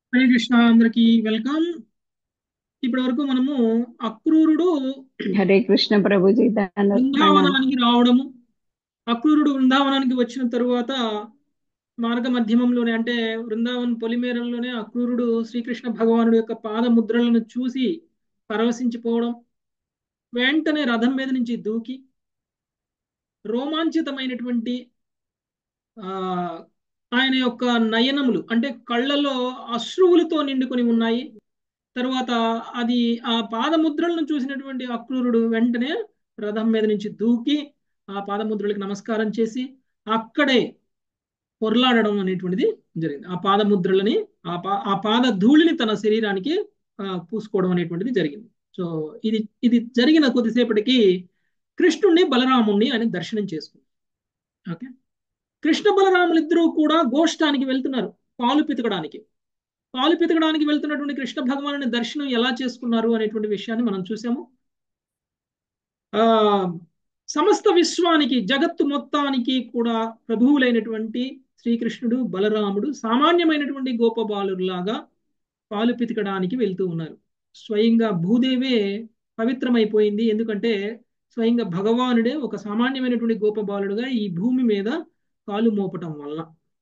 హరే కృష్ణ అందరికి వెల్కమ్ ఇప్పటి వరకు మనము అక్రూరుడు హరే కృష్ణ ప్రభుజీ దండ ప్రణామం బృందావనానికి రావడము అక్రూరుడు బృందావనానికి వచ్చిన తరువాత మార్గ మధ్యమంలోనే అంటే బృందావన్ పొలిమేరల్లోనే అక్రూరుడు శ్రీకృష్ణ భగవానుడి యొక్క పాద ముద్రలను చూసి పరవశించిపోవడం వెంటనే రథం మీద నుంచి దూకి రోమాంచితమైనటువంటి ఆ ఆయన యొక్క నయనములు అంటే కళ్ళలో అశ్రువులతో నిండుకొని ఉన్నాయి తరువాత అది ఆ పాదముద్రలను చూసినటువంటి అక్రూరుడు వెంటనే రథం మీద నుంచి దూకి ఆ పాదముద్రలకు నమస్కారం చేసి అక్కడే పొర్లాడడం అనేటువంటిది జరిగింది ఆ పాదముద్రలని ఆ పా ఆ పాద ధూళిని తన శరీరానికి ఆ, పూసుకోవడం అనేటువంటిది జరిగింది సో ఇది ఇది జరిగిన కొద్దిసేపటికి కృష్ణుణ్ణి బలరాముణ్ణి ఆయన దర్శనం చేసుకుంది ఓకే కృష్ణ బలరాములు ఇద్దరూ కూడా గోష్ఠానికి వెళ్తున్నారు పాలు పితకడానికి పాలు పితకడానికి వెళ్తున్నటువంటి కృష్ణ భగవానుని దర్శనం ఎలా చేసుకున్నారు అనేటువంటి విషయాన్ని మనం చూసాము ఆ సమస్త విశ్వానికి జగత్తు మొత్తానికి కూడా ప్రభువులైనటువంటి శ్రీకృష్ణుడు బలరాముడు సామాన్యమైనటువంటి గోపబాలులాగా పాలు పితకడానికి వెళ్తూ ఉన్నారు స్వయంగా భూదేవే పవిత్రమైపోయింది ఎందుకంటే స్వయంగా భగవానుడే ఒక సామాన్యమైనటువంటి గోపబాలుడుగా ఈ భూమి మీద కాలు మోపటం వల్ల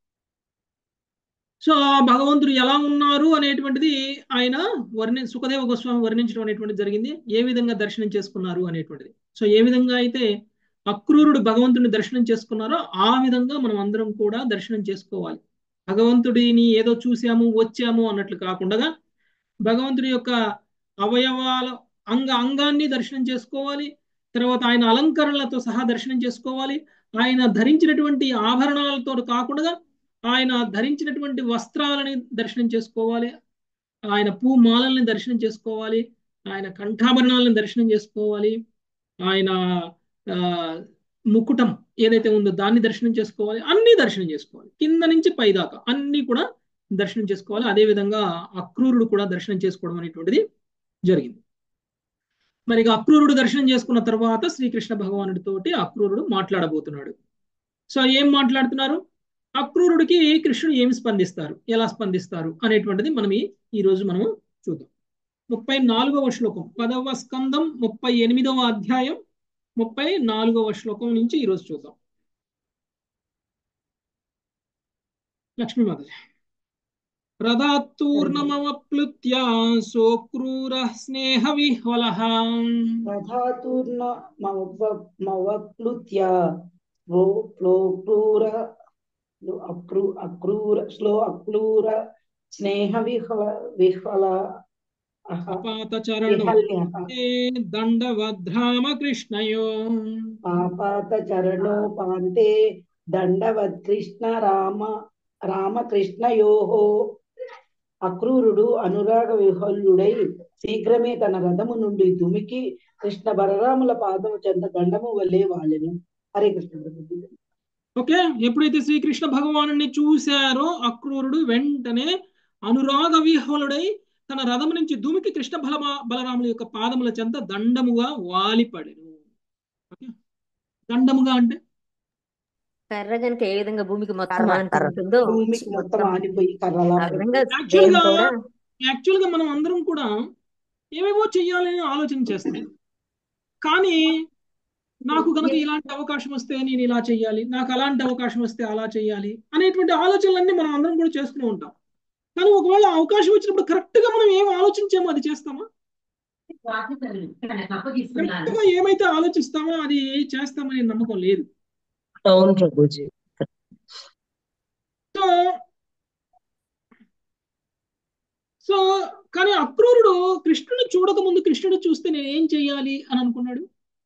సో ఆ భగవంతుడు ఎలా ఉన్నారు అనేటువంటిది ఆయన వర్ణి సుఖదేవ గోస్వామి వర్ణించడం అనేటువంటిది జరిగింది ఏ విధంగా దర్శనం చేసుకున్నారు అనేటువంటిది సో ఏ విధంగా అయితే అక్రూరుడు భగవంతుడిని దర్శనం చేసుకున్నారో ఆ విధంగా మనం అందరం కూడా దర్శనం చేసుకోవాలి భగవంతుడిని ఏదో చూసాము వచ్చాము అన్నట్లు కాకుండా భగవంతుడి యొక్క అవయవాల అంగ అంగాన్ని దర్శనం చేసుకోవాలి తర్వాత ఆయన అలంకరణలతో సహా దర్శనం చేసుకోవాలి ఆయన ధరించినటువంటి ఆభరణాలతో కాకుండా ఆయన ధరించినటువంటి వస్త్రాలని దర్శనం చేసుకోవాలి ఆయన పూమాలల్ని దర్శనం చేసుకోవాలి ఆయన కంఠాభరణాలను దర్శనం చేసుకోవాలి ఆయన ఆ, ముకుటం ఏదైతే ఉందో దాన్ని దర్శనం చేసుకోవాలి అన్ని దర్శనం చేసుకోవాలి కింద నుంచి పైదాకా అన్ని కూడా దర్శనం చేసుకోవాలి అదే విధంగా అక్రూరుడు కూడా దర్శనం చేసుకోవడం అనేటువంటిది జరిగింది మరి ఇక అక్రూరుడు దర్శనం చేసుకున్న తర్వాత శ్రీకృష్ణ భగవానుడితోటి అక్రూరుడు మాట్లాడబోతున్నాడు సో ఏం మాట్లాడుతున్నారు అక్రూరుడికి కృష్ణుడు ఏమి స్పందిస్తారు ఎలా స్పందిస్తారు అనేటువంటిది మనం ఈ ఈ రోజు మనము చూద్దాం ముప్పై నాలుగవ శ్లోకం పదవ స్కందం ముప్పై ఎనిమిదవ అధ్యాయం ముప్పై నాలుగవ శ్లోకం నుంచి ఈరోజు చూద్దాం లక్ష్మీమాత రథాత్తూర్ణమవప్లుత్య సోక్రూర స్నేహ విహ్వలః తథాతూర్ణమవప్లుత్య క్రూర అక్రూ అక్రూర స్లో అక్రూర స్నేహ విహ్వల విహ్వల అపాత చరణం విహల్య దండవద్రామ కృష్ణయో పాపాత చరణోపాంతే దండవత్ కృష్ణ రామ రామకృష్ణయోహో అక్రూరుడు అనురాగ విహల్యుడై శీఘ్రమే తన రథము నుండి దుమికి కృష్ణ బలరాముల పాదము చెంత దండము వల్లే వాలెను హరే కృష్ణ ప్రభుజీ. ఓకే ఎప్పుడైతే శ్రీకృష్ణ భగవాను చూశారో అక్రూరుడు వెంటనే అనురాగ విహ్వలుడై తన రథము నుంచి దుమికి కృష్ణ బల బలరాముల యొక్క పాదముల చెంత దండముగా వాలిపడెను ఓకే దండముగా అంటే కర్ర గనుక ఏ విధంగా భూమికి మొత్తం కర్ర, కర్ర. ఆనుకుంటుందో భూమికి మొత్తం ఆనిపోయి కర్రలా ఆ విధంగా యాక్చువల్ దేవుడు గా కూడా యాక్చువల్ గా మనం అందరం కూడా ఏవేవో చెయ్యాలని ఆలోచన చేస్తాం కానీ నాకు కనుక ఇలాంటి అవకాశం వస్తే నేను ఇలా చెయ్యాలి నాకు అలాంటి అవకాశం వస్తే అలా చెయ్యాలి అనేటువంటి ఆలోచనలన్నీ మనం అందరం కూడా చేస్తూనే ఉంటాం కానీ ఒకవేళ అవకాశం వచ్చినప్పుడు కరెక్ట్ గా మనం ఏం ఆలోచించామో అది చేస్తామా కరెక్ట్ గా ఏమైతే ఆలోచిస్తామో అది చేస్తామనే నమ్మకం లేదు అవును ప్రభుజీ సో సో కానీ అక్రూరుడు కృష్ణుడు చూడక ముందు కృష్ణుడు చూస్తే నేను ఏం చెయ్యాలి అని అనుకున్నాడు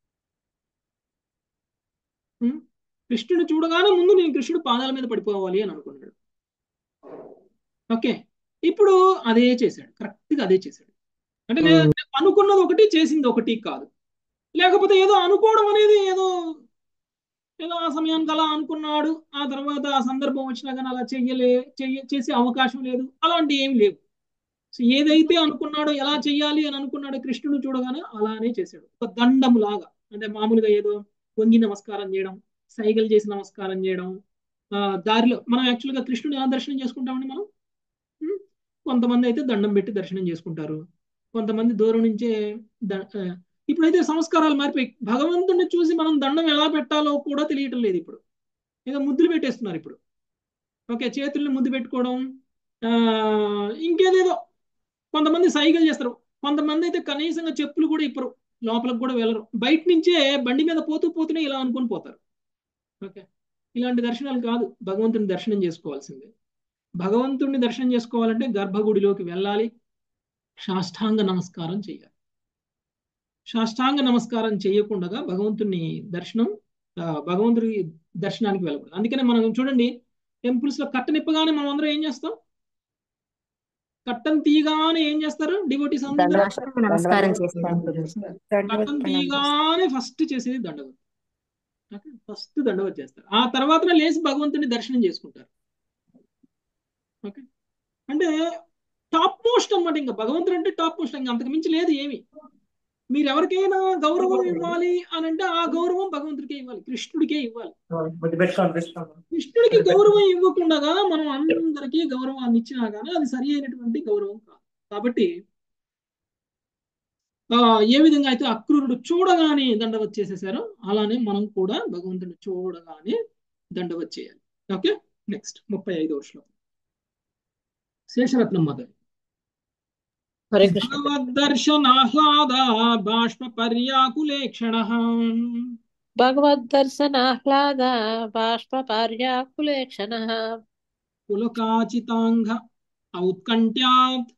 ఉం? కృష్ణుడు చూడగానే ముందు నేను కృష్ణుడు పాదాల మీద పడిపోవాలి అని అనుకున్నాడు ఓకే ఇప్పుడు అదే చేశాడు కరెక్ట్ గా అదే చేశాడు అంటే నేను అనుకున్నది ఒకటి చేసింది ఒకటి కాదు లేకపోతే ఏదో అనుకోవడం అనేది ఏదో ఏదో ఆ సమయానికి అలా అనుకున్నాడు ఆ తర్వాత ఆ సందర్భం వచ్చినా కానీ అలా చెయ్యలే చెయ్య చేసే అవకాశం లేదు అలాంటి ఏం లేవు సో ఏదైతే అనుకున్నాడో ఎలా చెయ్యాలి అని అనుకున్నాడో కృష్ణుడు చూడగానే అలానే చేశాడు ఒక దండం లాగా అంటే మామూలుగా ఏదో వంగి నమస్కారం చేయడం సైగలు చేసి నమస్కారం చేయడం ఆ దారిలో మనం యాక్చువల్గా కృష్ణుని ఎలా దర్శనం చేసుకుంటామండి మనం ఉం? కొంతమంది అయితే దండం పెట్టి దర్శనం చేసుకుంటారు కొంతమంది దూరం నుంచే ద- ఆ, ఇప్పుడైతే సంస్కారాలు మారిపోయి భగవంతుడిని చూసి మనం దండం ఎలా పెట్టాలో కూడా తెలియటం లేదు ఇప్పుడు ఏదో ముద్దులు పెట్టేస్తున్నారు ఇప్పుడు ఓకే చేతుల్ని ముద్దు పెట్టుకోవడం ఆ, ఇంకేదేదో కొంతమంది సైకిల్ చేస్తారు కొంతమంది అయితే కనీసంగా చెప్పులు కూడా ఇప్పరు లోపలికి కూడా వెళ్ళరు బయట నుంచే బండి మీద పోతూ పోతూనే ఇలా అనుకొని పోతారు ఓకే ఇలాంటి దర్శనాలు కాదు భగవంతుని దర్శనం చేసుకోవాల్సిందే భగవంతుడిని దర్శనం చేసుకోవాలంటే గర్భగుడిలోకి వెళ్ళాలి సాష్టాంగ నమస్కారం చేయాలి సాష్టాంగ నమస్కారం చేయకుండా భగవంతుని దర్శనం ఆ, భగవంతుడి దర్శనానికి వెళ్ళకూడదు అందుకనే మనం చూడండి టెంపుల్స్ లో కట్టనిప్పగానే మనం అందరం ఏం చేస్తాం కట్టం తీయగానే ఏం చేస్తారు డివోటీస్ అందరూ సాష్టాంగ నమస్కారం చేస్తాను కట్టం తీయగానే ఫస్ట్ చేసేది దండవత్ ఫస్ట్ దండవత్ చేస్తారు ఆ తర్వాత లేచి భగవంతుని దర్శనం చేసుకుంటారు ఓకే అంటే టాప్ మోస్ట్ అన్నమాట ఇంకా భగవంతుడు అంటే టాప్ మోస్ట్ ఇంకా అంతకు మించి లేదు ఏమి మీరు ఎవరికైనా గౌరవం ఇవ్వాలి అని అంటే ఆ గౌరవం భగవంతుడికే ఇవ్వాలి కృష్ణుడికే ఇవ్వాలి కృష్ణుడికి గౌరవం ఇవ్వకుండా మనం అందరికీ గౌరవాన్ని ఇచ్చినా కానీ అది సరి అయినటువంటి గౌరవం కాదు కాబట్టి ఆ, ఏ విధంగా అయితే అక్రూరుడు చూడగానే దండవత్ చేసేసారో అలానే మనం కూడా భగవంతుని చూడగానే దండవత్ చేయాలి ఓకే నెక్స్ట్ ముప్పై ఐదవ శ్లోకం శేషరత్నం మొదలు హరే కృష్ణ భగవద్దర్శనాహ్లాద బాష్ప పర్యాకులేక్షణ భగవద్దర్శనాహ్లాద బాష్ప పార్యాకులేక్షణ పులకాచితాంగ ఔత్కంఠ్యాత్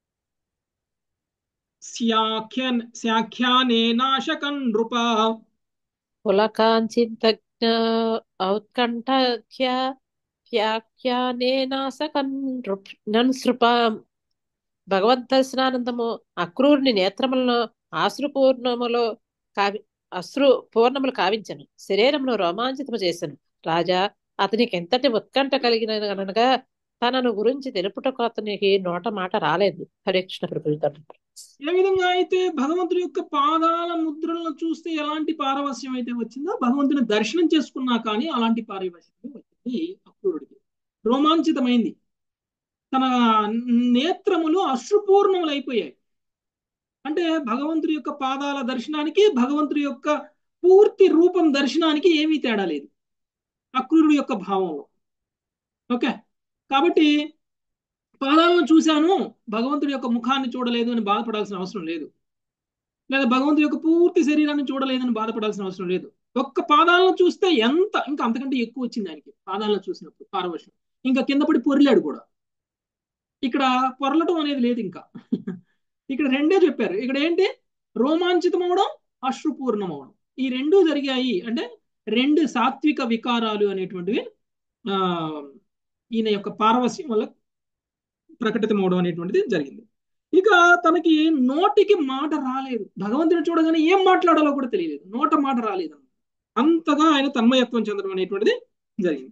స్యాఖ్యన్ స్యాఖ్యానేనాశకన్ నృప పులకాంచితజ్ఞ ఔత్కంఠ్య వ్యాఖ్యానేనాసకన్ నృపాం భగవద్దర్శనానందము అక్రూరుని నేత్రములను ఆశ్రుపూర్ణములో కావి అశ్రు పూర్ణములు కావించను శరీరమును రోమాంచితము చేసెను రాజా అతనికి ఎంతటి ఉత్కంఠ కలిగిన అనగా తనను గురించి తెలుపుటకు అతనికి నోట మాట రాలేదు హరే కృష్ణ ప్రభుత్వం ఏ విధంగా అయితే భగవంతుడి యొక్క పాదాల ముద్రలను చూస్తే ఎలాంటి పారవస్యం అయితే వచ్చిందో భగవంతుని దర్శనం చేసుకున్నా కానీ అలాంటి పారవస్యం వచ్చింది అక్రూరుడికి రోమాంచితమైంది తన నేత్రములు అశ్రుపూర్ణములు అయిపోయాయి అంటే భగవంతుడి యొక్క పాదాల దర్శనానికి భగవంతుడి యొక్క పూర్తి రూపం దర్శనానికి ఏమీ తేడా లేదు అక్రూరుడి యొక్క భావంలో ఓకే కాబట్టి పాదాలను చూశాను భగవంతుడి యొక్క ముఖాన్ని చూడలేదు అని బాధపడాల్సిన అవసరం లేదు లేదా భగవంతుడి యొక్క పూర్తి శరీరాన్ని చూడలేదని బాధపడాల్సిన అవసరం లేదు ఒక్క పాదాలను చూస్తే ఎంత ఇంకా అంతకంటే ఎక్కువ వచ్చింది ఆయనకి పాదాలను చూసినప్పుడు పారవశం ఇంకా కింద పడి పొరిలాడు కూడా ఇక్కడ పొరలటం అనేది లేదు ఇంకా ఇక్కడ రెండే చెప్పారు ఇక్కడ ఏంటి రోమాంచితం అవడం అశ్రుపూర్ణం అవడం ఈ రెండు జరిగాయి అంటే రెండు సాత్విక వికారాలు అనేటువంటివి ఆ ఈయన యొక్క పారవస్యం వల్ల ప్రకటితమవడం అనేటువంటిది జరిగింది ఇక తనకి నోటికి మాట రాలేదు భగవంతుని చూడగానే ఏం మాట్లాడాలో కూడా తెలియలేదు నోట మాట రాలేదు అంతగా ఆయన తన్మయత్వం చెందడం అనేటువంటిది జరిగింది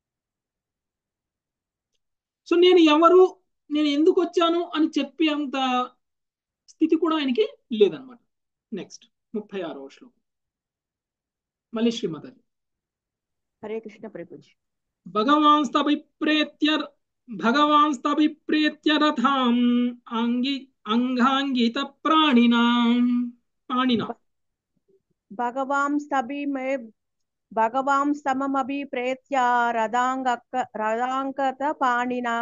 సో నేను ఎవరు నేను ఎందుకు వచ్చాను అని చెప్పి అంత స్థితి కూడా ఆయనకి లేదనమాట నెక్స్ట్ ముప్పై ఆరవ శ్లోకం మళ్ళీ శ్రీమతి హరే కృష్ణ ప్రభుజీ భగవాన్స్తభిప్రేత్య భగవాన్స్తభిప్రేత్య రథాం అంగి అంగాంగిత ప్రాణినాం ప్రాణినా భగవాంస్తభిమే భగవాంస్తమభిప్రేత్య రథాంగక రథాంకత పాణినా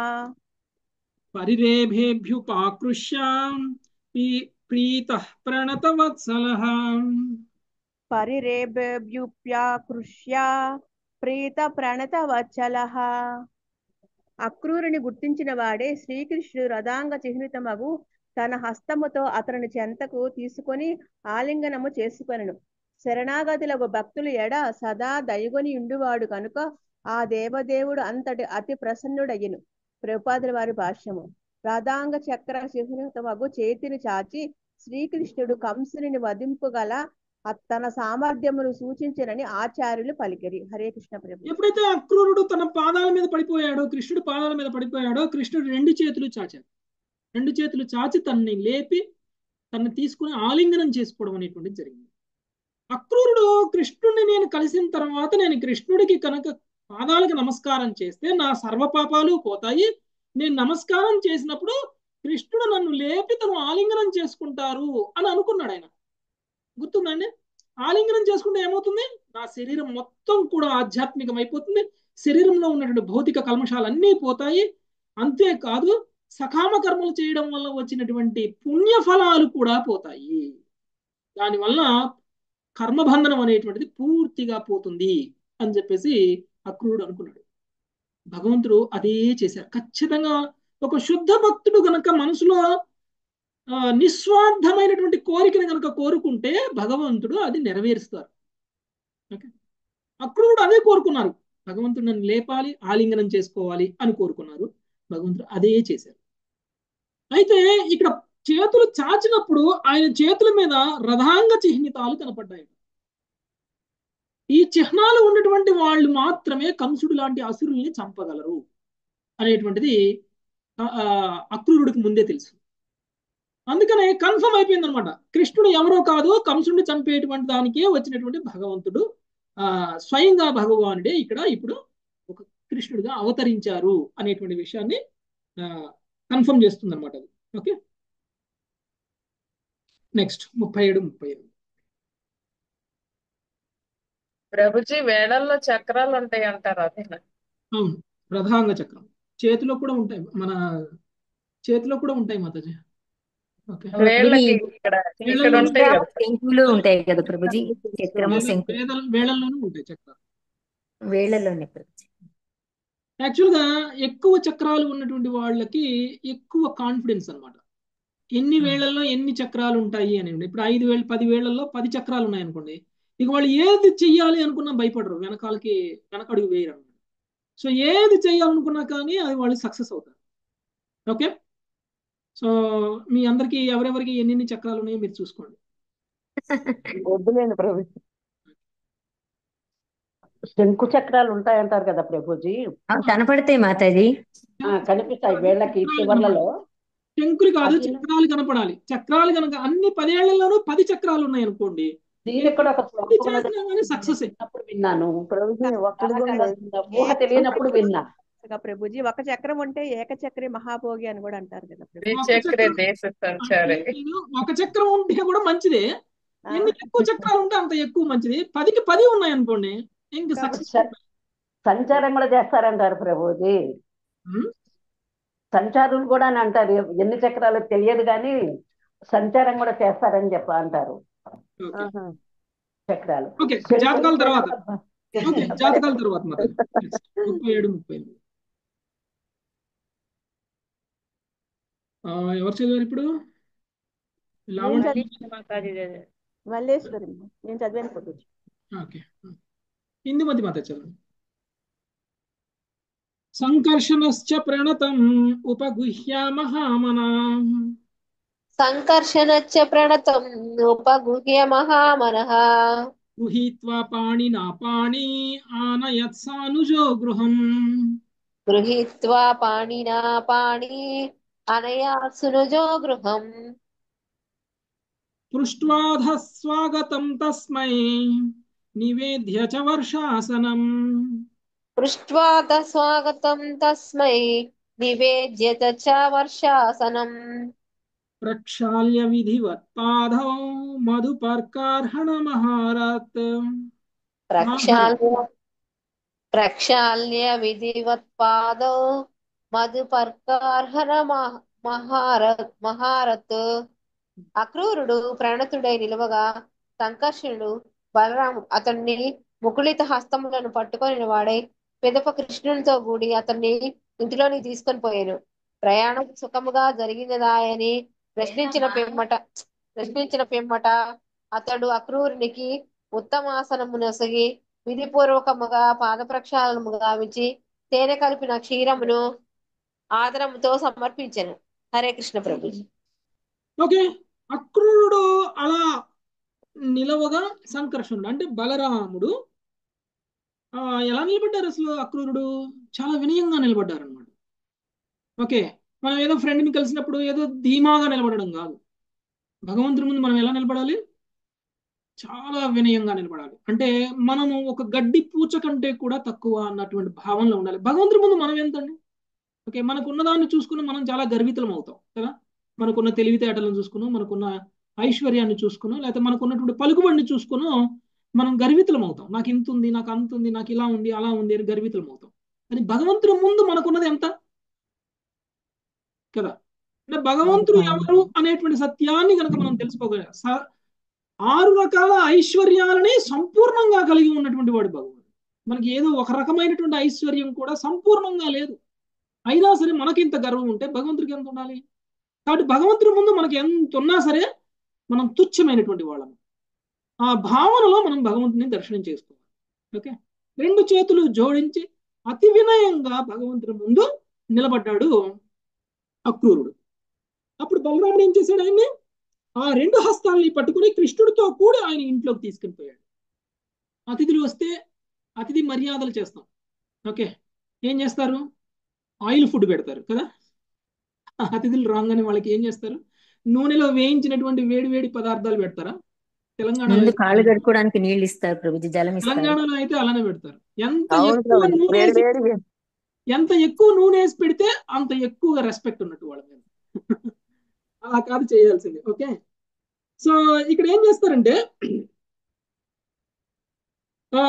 పరిరేభేభ్యుపాకృష్య ప్రీత ప్రణతవత్సల పరిరేభ్యుప్యాకృష్య ప్రీత ప్రణత వత్సల అక్రూరుని గుర్తించిన వాడే శ్రీకృష్ణుడు రథాంగ చిహ్నితమగు తన హస్తముతో అతని చెంతకు తీసుకొని ఆలింగనము చేసుకొనెను శరణాగతులకు భక్తులు ఎడ సదా దయగొని ఉండువాడు కనుక ఆ దేవదేవుడు అంతటి అతి ప్రసన్నుడయ్యను ప్రభుపాదుల వారి భాష్యము రథాంగ చక్ర చిహ్నితమగు చేతిని చాచి శ్రీకృష్ణుడు కంసుని వధింపుగల తన సామర్థ్యమును సూచించనని ఆచార్యులు పలికిరి హరే కృష్ణ ప్రభు ఎప్పుడైతే అక్రూరుడు తన పాదాల మీద పడిపోయాడో కృష్ణుడు పాదాల మీద పడిపోయాడో కృష్ణుడు రెండు చేతులు చాచాడు రెండు చేతులు చాచి తనని లేపి తనని తీసుకుని ఆలింగనం చేసుకోవడం అనేటువంటిది జరిగింది అక్రూరుడు కృష్ణుడిని నేను కలిసిన తర్వాత నేను కృష్ణుడికి కనుక పాదాలకు నమస్కారం చేస్తే నా సర్వ పాపాలు పోతాయి నేను నమస్కారం చేసినప్పుడు కృష్ణుడు నన్ను లేపి తను ఆలింగనం చేసుకుంటారు అని అనుకున్నాడు ఆయన గుర్తుందండి ఆలింగనం చేసుకుంటే ఏమవుతుంది నా శరీరం మొత్తం కూడా ఆధ్యాత్మికం అయిపోతుంది శరీరంలో ఉన్నటువంటి భౌతిక కల్మషాలన్నీ పోతాయి అంతేకాదు సకామ కర్మలు చేయడం వల్ల వచ్చినటువంటి పుణ్య ఫలాలు కూడా పోతాయి దానివల్ల కర్మబంధనం అనేటువంటిది పూర్తిగా పోతుంది అని చెప్పేసి అక్రూరుడు అనుకున్నాడు భగవంతుడు అదే చేశారు ఖచ్చితంగా ఒక శుద్ధ భక్తుడు గనక మనసులో ఆ, నిస్వార్థమైనటువంటి కోరికను గనక కోరుకుంటే భగవంతుడు అది నెరవేరుస్తారు ఓకే అక్రూరుడు అదే కోరుకున్నారు భగవంతుడు నన్ను లేపాలి ఆలింగనం చేసుకోవాలి అని కోరుకున్నారు భగవంతుడు అదే చేశారు అయితే ఇక్కడ చేతులు చాచినప్పుడు ఆయన చేతుల మీద రథాంగ చిహ్నితాలు కనపడ్డాయి ఈ చిహ్నాలు ఉన్నటువంటి వాళ్ళు మాత్రమే కంసుడు లాంటి అసురుల్ని చంపగలరు అనేటువంటిది ఆ, ఆ, అక్రూరుడికి ముందే తెలుసు అందుకనే కన్ఫర్మ్ అయిపోయింది అనమాట కృష్ణుడు ఎవరో కాదు కంసుడిని చంపేటువంటి దానికే వచ్చినటువంటి భగవంతుడు ఆ స్వయంగా భగవానుడే ఇక్కడ ఇప్పుడు ఒక కృష్ణుడిగా అవతరించారు అనేటువంటి విషయాన్ని కన్ఫర్మ్ చేస్తుంది అనమాట అది ఓకే నెక్స్ట్ ముప్పై ఏడు ముప్పై ఎనిమిది ప్రభుజీ వేళల్లో చక్రాలు ఉంటాయి అంటారు అదేనా అవును రథాంగ చక్రం చేతిలో కూడా ఉంటాయి మన చేతిలో కూడా ఉంటాయి మాతాజీ ఓకే వేళ్ళకి ఇక్కడ ఇక్కడ ఉంటాయి కదా శంకులు ఉంటాయి కదా ప్రభుజీ చక్రము వేల శంకులు వేదల వేళల్లోనూ ఉంటాయి చక్రాలు వేళ్ళలోనే ప్రభుజీ యాక్చువల్గా ఎక్కువ చక్రాలు ఉన్నటువంటి వాళ్ళకి ఎక్కువ కాన్ఫిడెన్స్ అన్నమాట ఎన్ని వేళల్లో ఎన్ని చక్రాలు ఉంటాయి అని ఇప్పుడు ఐదు వేలు పది వేళల్లో పది చక్రాలు ఉన్నాయి అనుకోండి ఇక వాళ్ళు ఏది చెయ్యాలి అనుకున్నా భయపడరు వెనకాలకి వెనకడుగు వేయరు అనమాట సో ఏది చేయాలనుకున్నా కానీ అది వాళ్ళు సక్సెస్ అవుతారు ఓకే సో మీ అందరికి ఎవరెవరికి ఎన్ని చక్రాలు ఉన్నాయో మీరు చూసుకోండి వద్దులేండి ప్రభు శంకు చక్రాలు ఉంటాయంటారు కదా ప్రభుజీ ఆ, కనపడతాయి మాతాజీ ఆ, కనిపిస్తాయి వేళ్ళకి చివర్లలో శంకులు కాదు అది- చక్రాలు కనపడాలి చక్రాలు కనుక అన్ని పదేళ్లలోనూ పది చక్రాలు ఉన్నాయి అనుకోండి దీనికి కూడా ఒక ఎన్ని శ్లోకం ఉన్నది. చేసినా కానీ సక్సెస్ చిన్నప్పుడు విన్నాను ప్రభుజీ ఒక్కడు కూడా లేదు ఊహ తెలియనప్పుడు విన్నా కదా ప్రభుజీ ఒక చక్రం ఉంటే ఏకచక్రి మహాభోగి అని కూడా అంటారు కదా ప్రభు ద్విచక్రే దేశ సంచారే ఒక చక్రం ఉంటే కూడా మంచిదే ఎన్ని ఎక్కువ చక్రాలు ఉంటే అంత ఎక్కువ మంచిది పదికి పది ఉన్నాయి అనుకోండి ఇంక సక్సెస్ సంచారం కూడా చేస్తారంటారు ప్రభుజీ సంచారులు కూడా అని అంటారు ఎన్ని చక్రాలు తెలియదు కానీ సంచారం కూడా చేస్తారని చెప్ప అంటారు చక్రాలు ఓకే జాతకాల తర్వాత ఓకే జాతకాల తర్వాత మరి Next. ముప్పై ఏడు ముప్పై ఎనిమిది ఆ, ఎవరు చదివారు ఇప్పుడు లావణ్య మల్లేశ్వరి నేను చదివాను ప్రభుజీ ఓకే హిందీ మధ్య మాత చదవండి సంకర్షణశ్చ ప్రణతం ఉపగుహ్యామహామనా సంకర్షణచ్చ ప్రణతం ఉపగుహ్య మహామనః గృహీత్వా పాణినా పాణి ఆనయత్సానుజో గృహం గృహీత్వా పాణినా పాణి అనయా సునుజో గృహం పృష్ట్వాధ స్వాగతం తస్మై నివేద్య చ వర్షాసనం పృష్ట్వా త స్వాగతం తస్మై నివేద్యత చ వర్షాసనం ప్రక్షాళ్య విధివత్ పాదౌ మధుపర్కార్హణ మహారత్ ప్రక్షాళ్య ప్రక్షాళ్య విధివత్ పాదౌ మధుపర్కార్హన మహారత్ మహారత్ అక్రూరుడు ప్రణతుడై నిలవగా సంకర్షణుడు బలరాముడు అతన్ని ముకుళిత హస్తములను పట్టుకొని వాడై పెదప కృష్ణునితో కూడి అతన్ని ఇంటిలోనికి తీసుకొని పోయాను ప్రయాణం సుఖముగా జరిగినదాయని ప్రశ్నించిన పిమ్మట ప్రశ్నించిన పిమ్మట అతడు అక్రూరునికి ఉత్తమాసనము నొసగి విధిపూర్వకముగా పాద ప్రక్షాళనము గావించి తేనె కలిపిన క్షీరమును ఆదరముతో సమర్పించను హరే కృష్ణ ప్రభు ఓకే అక్రూరుడు అలా నిలవగా సంకర్షణుడు అంటే బలరాముడు ఆ, ఎలా నిలబడ్డారు అసలు అక్రూరుడు చాలా వినయంగా నిలబడ్డారు అనమాట ఓకే మనం ఏదో ఫ్రెండ్ని కలిసినప్పుడు ఏదో ధీమాగా నిలబడడం కాదు భగవంతుడి ముందు మనం ఎలా నిలబడాలి చాలా వినయంగా నిలబడాలి అంటే మనము ఒక గడ్డి పూచ కంటే కూడా తక్కువ అన్నటువంటి భావనలో ఉండాలి భగవంతుడి ముందు మనం ఎంతండి ఓకే మనకున్న దాన్ని చూసుకుని మనం చాలా గర్వితులం అవుతాం కదా మనకున్న తెలివితేటలను చూసుకున్నాం మనకున్న ఐశ్వర్యాన్ని చూసుకున్నాం లేకపోతే మనకున్నటువంటి పలుకుబడిని చూసుకుని మనం గర్వితులం అవుతాం నాకు ఇంత ఉంది నాకు అంత ఉంది నాకు ఇలా ఉంది అలా ఉంది అని గర్వితులం అవుతాం కానీ భగవంతుడి ముందు మనకున్నది ఎంత కదా అంటే భగవంతుడు ఎవరు అనేటువంటి సత్యాన్ని కనుక మనం తెలుసుకోగల స- ఆరు రకాల ఐశ్వర్యాలని సంపూర్ణంగా కలిగి ఉన్నటువంటి వాడు భగవంతుడు మనకి ఏదో ఒక రకమైనటువంటి ఐశ్వర్యం కూడా సంపూర్ణంగా లేదు అయినా సరే మనకి ఇంత గర్వం ఉంటే భగవంతుడికి ఎంత ఉండాలి కాబట్టి భగవంతుడి ముందు మనకి ఎంత ఉన్నా సరే మనం తుచ్చమైనటువంటి వాళ్ళము ఆ భావనలో మనం భగవంతుని దర్శనం చేసుకోవాలి ఓకే రెండు చేతులు జోడించి అతి వినయంగా భగవంతుడి ముందు నిలబడ్డాడు అక్రూరుడు అప్పుడు బలరాముడు ఏం చేశాడు ఆయన్ని ఆ రెండు హస్తాలని పట్టుకుని కృష్ణుడితో కూడా ఆయన ఇంట్లోకి తీసుకుని పోయాడు అతిథులు వస్తే అతిథి మర్యాదలు చేస్తాం ఓకే ఏం చేస్తారు ఆయిల్ ఫుడ్ పెడతారు కదా అతిథులు రాగానే వాళ్ళకి ఏం చేస్తారు నూనెలో వేయించినటువంటి వేడి వేడి పదార్థాలు పెడతారా తెలంగాణలో ముందు అయితే కాళ్ళు కడుక్కోవడానికి నీళ్ళు ఇస్తారు ప్రభుజీ జలం ఇస్తారు తెలంగాణలో అయితే అలానే పెడతారు ఎంత అవును ఎక్కువ ప్రభుజీ నూనె వేడి వేసి వేడి ఎంత ఎక్కువ నూనె వేసి పెడితే అంత ఎక్కువగా రెస్పెక్ట్ ఉన్నట్టు వాళ్ళ మీద అలా కాదు చేయాల్సింది ఓకే సో ఇక్కడ ఏం చేస్తారంటే ఆ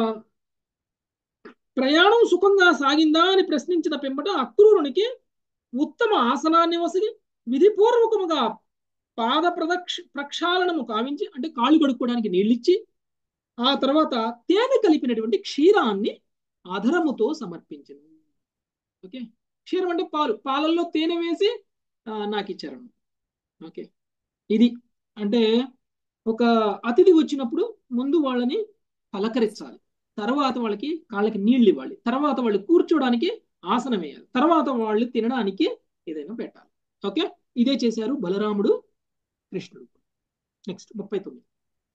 ప్రయాణం సుఖంగా సాగిందా అని ప్రశ్నించిన పిమ్మట అక్రూరునికి ఉత్తమ ఆసనాన్ని వసిగి విధిపూర్వకముగా పాద ప్రదక్ష ప్రక్షాళనము కావించి అంటే కాళ్ళు కడుక్కోవడానికి నీళ్ళిచ్చి ఆ తర్వాత తేనె కలిపినటువంటి క్షీరాన్ని అధరముతో సమర్పించింది ఓకే క్షీరం అంటే పాలు పాలల్లో తేనె వేసి ఆ, నాకు ఇచ్చారు ఓకే ఇది అంటే ఒక అతిథి వచ్చినప్పుడు ముందు వాళ్ళని పలకరించాలి తర్వాత వాళ్ళకి కాళ్ళకి నీళ్ళు ఇవ్వాలి తర్వాత వాళ్ళు కూర్చోడానికి ఆసనం వేయాలి తర్వాత వాళ్ళు తినడానికి ఏదైనా పెట్టాలి ఓకే ఇదే చేశారు బలరాముడు కృష్ణుడు నెక్స్ట్ ముప్పై తొమ్మిది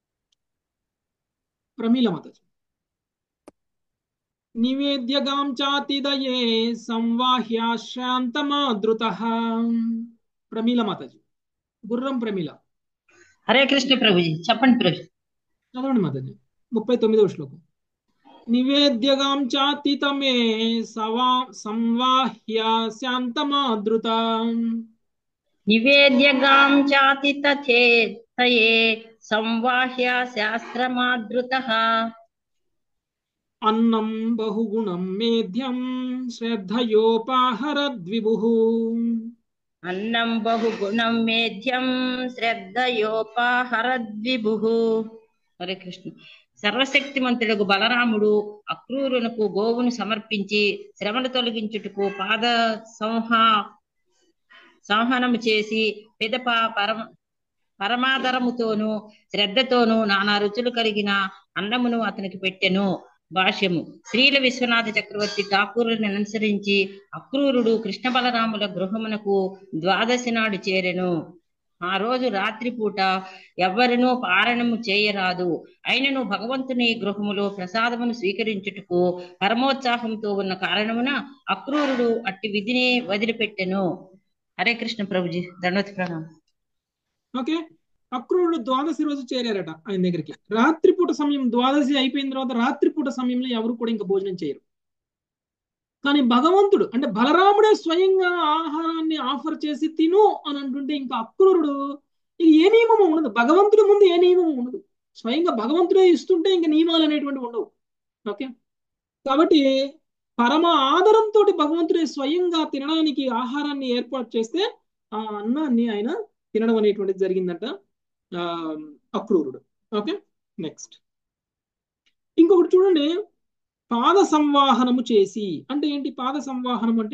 ప్రమీల మాతాజీ నివేద్యగాం చాతిదయే సంవాహ్య శాంతమాదృత ప్రమీల మాతాజీ గుర్రం ప్రమీల హరే కృష్ణ ప్రభుజీ చెప్పండి ప్రభు చదవండి మాతాజీ ముప్పై తొమ్మిదవ శ్లోకం నివేద్యగాం చాతితమే సవా సంవాహ్య శాంతమాదృత నివేద్యగాం చాతి తథే సంవాహ్య శాస్త్రమాదృత అన్నం బహుగుణం మేధ్యం శ్రద్ధయోపాహరద్విభు అన్నం బహుగుణం మేధ్యం శ్రద్ధయోపాహరద్విభు హరే కృష్ణ సర్వశక్తిమంతుడుకు బలరాముడు అక్రూరునకు గోవును సమర్పించి శ్రమను తొలగించుటకు పాద సంహా సంహనము చేసి పిదప పరమ పరమాదరముతోనూ శ్రద్ధతోనూ నానా రుచులు కలిగిన అన్నమును అతనికి పెట్టెను భాష్యము శ్రీల విశ్వనాథ చక్రవర్తి ఠాకూరుని అనుసరించి అక్రూరుడు కృష్ణ బలరాముల గృహమునకు ద్వాదశి నాడు చేరెను ఆ రోజు రాత్రిపూట ఎవ్వరినూ పారణము చేయరాదు అయినను భగవంతుని గృహములో ప్రసాదమును స్వీకరించుటకు పరమోత్సాహంతో ఉన్న కారణమున అక్రూరుడు అట్టి విధిని వదిలిపెట్టెను హరే కృష్ణ ప్రభుజీ దండవతి ప్రణామం ఓకే అక్రూరుడు ద్వాదశి రోజు చేరారట ఆయన దగ్గరికి రాత్రిపూట సమయం ద్వాదశి అయిపోయిన తర్వాత రాత్రిపూట సమయంలో ఎవరు కూడా ఇంకా భోజనం చేయరు కానీ భగవంతుడు అంటే బలరాముడే స్వయంగా ఆహారాన్ని ఆఫర్ చేసి తిను అని అంటుంటే ఇంకా అక్రూరుడు ఇక ఏ నియమము ఉండదు భగవంతుడి ముందు ఏ నియమము ఉండదు స్వయంగా భగవంతుడే ఇస్తుంటే ఇంకా నియమాలు అనేటువంటి ఉండవు ఓకే కాబట్టి పరమ ఆదరంతో భగవంతుడే స్వయంగా తినడానికి ఆహారాన్ని ఏర్పాటు చేస్తే ఆ అన్నాన్ని ఆయన తినడం అనేటువంటిది జరిగిందట ఆ, అక్రూరుడు ఓకే నెక్స్ట్ ఇంకొకటి చూడండి పాద సంవాహనము చేసి అంటే ఏంటి పాద సంవాహనం అంటే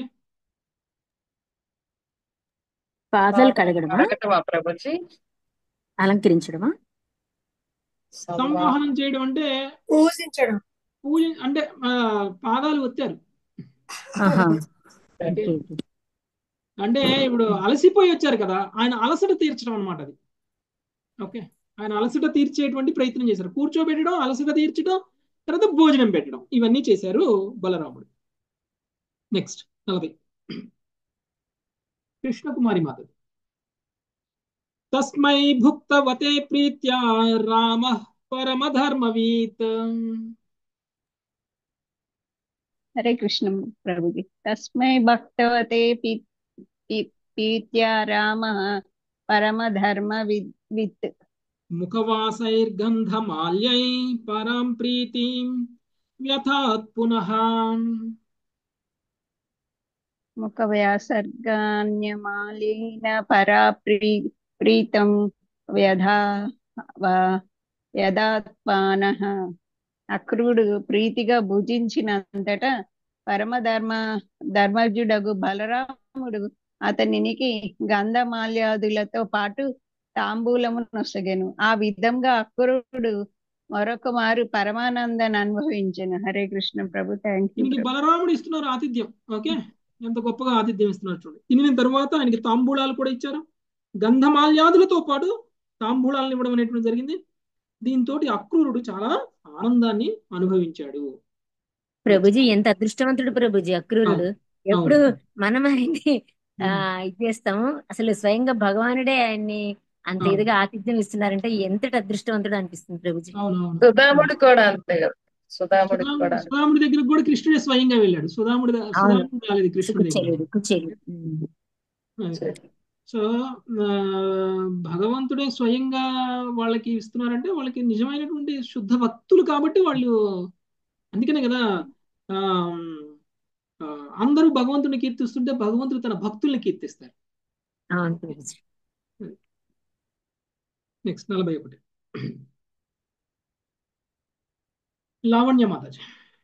పాదాలు కడగడమా అడగటమా ప్రభుజీ అలంకరించడమా సంవాహనం చేయడం అంటే పూజించడం పూజ అంటే ఆ, పాదాలు వచ్చారు ఆహా ఓకే ఓకే ఓకే. అంటే ఇప్పుడు అలసిపోయి వచ్చారు కదా ఆయన అలసట తీర్చడం అనమాట అది ఓకే ఆయన అలసట తీర్చేటువంటి ప్రయత్నం చేశారు కూర్చోబెట్టడం అలసట తీర్చడం తర్వాత భోజనం పెట్టడం ఇవన్నీ చేశారు బలరాముడు నెక్స్ట్ నలభై కృష్ణకుమారి మాత తస్మై భుక్తవతే ప్రీత్యా రామ పరమధర్మవీత్ హరే కృష్ణ ప్రభుజీ తస్మై భక్తవతే పీ- పీ- పీత్యా రామ పరమధర్మ విత్ విత్ ముఖవాసైర్గంధమాల్యై పరాం ప్రీతిం వ్యథాత్ పునః ముఖ వ్యాసర్గాన్యమాలీన పరా ప్రీ ప్రీతం వ్యధా వ- యథాత్మానః అక్రూరుడు ప్రీతిగా భుజించినంతట పరమధర్మ ధర్మజుడగు బలరాముడు అతనికి గంధమాల్యాదులతో పాటు తాంబూలము నొసగెను ఆ విధంగా అక్రూరుడు మరొక మారు పరమానందాన్ని అనుభవించెను హరే కృష్ణ ప్రభు థ్యాంక్ యూ దీనికి ప్రభు బలరాముడు ఇస్తున్నారు ఆతిథ్యం ఓకే ఎంత గొప్పగా ఆతిథ్యం ఇస్తున్నారు చూడండి తినిన తర్వాత ఆయనకి తాంబూలాలు కూడా ఇచ్చారు గంధమాల్యాదులతో పాటు తాంబూలాలను ఇవ్వడం అనేటువంటి జరిగింది దీంతో అక్రూరుడు చాలా ఆనందాన్ని అనుభవించాడు ప్రభుజీ ఎంత అదృష్టవంతుడు ప్రభుజీ అక్రూరుడు అవును ఎప్పుడు అవును మనం ఆయన్ని ఆ ఉమ్, ఇది చేస్తాము అసలు స్వయంగా భగవానుడే ఆయన్ని అంత అవును ఇదిగా ఆతిథ్యం ఇస్తున్నారంటే ఎంతటి అదృష్టవంతుడు అనిపిస్తుంది ప్రభుజీ అవును అవును సుధాముడు కూడా అంతే కదా సుధాముడికి సుధాముడు కూడా సుధాముడి దగ్గరికి కూడా కృష్ణుడే స్వయంగా వెళ్ళాడు సుధాముడి ద- అవును సుధాముడు రాలేదు కృష్ణుడి దగ్గరికి కుచేలుడు కుచేలుడు ఉమ్. అది. సో ఆ, భగవంతుడే స్వయంగా వాళ్ళకి ఇస్తున్నారంటే వాళ్ళకి నిజమైనటువంటి శుద్ధ భక్తులు కాబట్టి వాళ్ళు అందుకనే కదా ఆ, ఆ, అందరూ భగవంతుని కీర్తిస్తుంటే భగవంతుడు తన భక్తుల్ని కీర్తిస్తారు అవును ప్రభుజీ నెక్స్ట్ నలభై ఒకటి లావణ్య మాతాజీ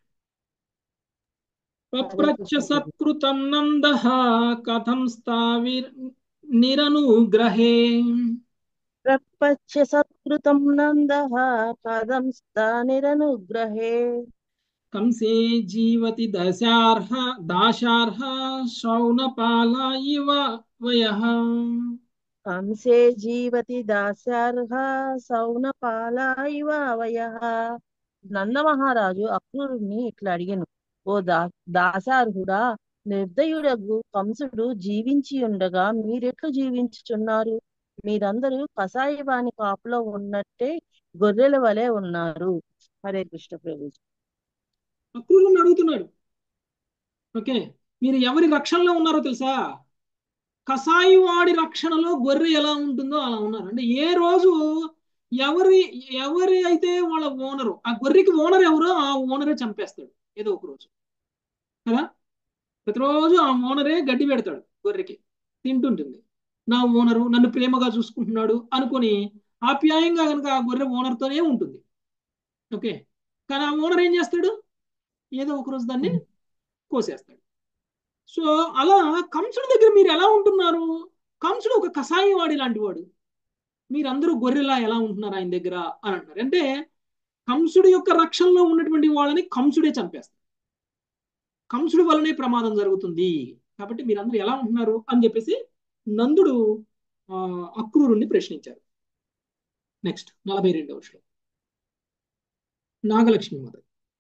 హరే పప్రచ్చ కృష్ణ ప్రభు సత్కృతం నంద కథం స్థావిర్ నిరనుగ్రహే ప్రపంచ సత్కృతం నందః కథం స్థానిరనుగ్రహే కంసే జీవతి దశార్హ దాశార్హ శౌనపాల ఇవ వయః కంసే జీవతి దాస్యార్హ సౌనపాల ఇవ వయః నందమహారాజు అక్రూరుని ఇట్లా అడిగెను ఓ దా దాసార్హుడా నిర్దయుడగు కంసుడు జీవించి ఉండగా మీరెట్లు జీవించుచున్నారు మీరందరూ కసాయివాని కాపులో ఉన్నట్టే గొర్రెల వలె ఉన్నారు హరే కృష్ణ ప్రభు అక్రూరుని అడుగుతున్నాడు ఓకే మీరు ఎవరి రక్షణలో ఉన్నారో తెలుసా కసాయి వాడి రక్షణలో గొర్రె ఎలా ఉంటుందో అలా ఉన్నారు అంటే ఏ రోజు ఎవరి ఎవరి అయితే వాళ్ళ ఓనరు ఆ గొర్రెకి ఓనర్ ఎవరో ఆ ఓనరే చంపేస్తాడు ఏదో ఒక రోజు కదా ప్రతిరోజు ఆ ఓనరే గడ్డి పెడతాడు గొర్రెకి తింటుంటుంది నా ఓనరు నన్ను ప్రేమగా చూసుకుంటున్నాడు అనుకొని ఆప్యాయంగా కనుక ఆ గొర్రె ఓనర్తోనే ఉంటుంది ఓకే కానీ ఆ ఓనర్ ఏం చేస్తాడు ఏదో ఒక రోజు దాన్ని కోసేస్తాడు సో అలా కంసుడి దగ్గర మీరు ఎలా ఉంటున్నారు కంసుడు ఒక కషాయం వాడి లాంటి వాడు మీరందరూ గొర్రెలా ఎలా ఉంటున్నారు ఆయన దగ్గర అని అంటారు అంటే కంసుడి యొక్క రక్షణలో ఉన్నటువంటి వాళ్ళని కంసుడే చంపేస్తారు కంసుడి వల్లనే ప్రమాదం జరుగుతుంది కాబట్టి మీరందరూ ఎలా ఉంటున్నారు అని చెప్పేసి నందుడు ఆ, అక్రూరుణ్ణి ప్రశ్నించారు నెక్స్ట్ నలభై రెండవ శ్లోకం నాగలక్ష్మి మాత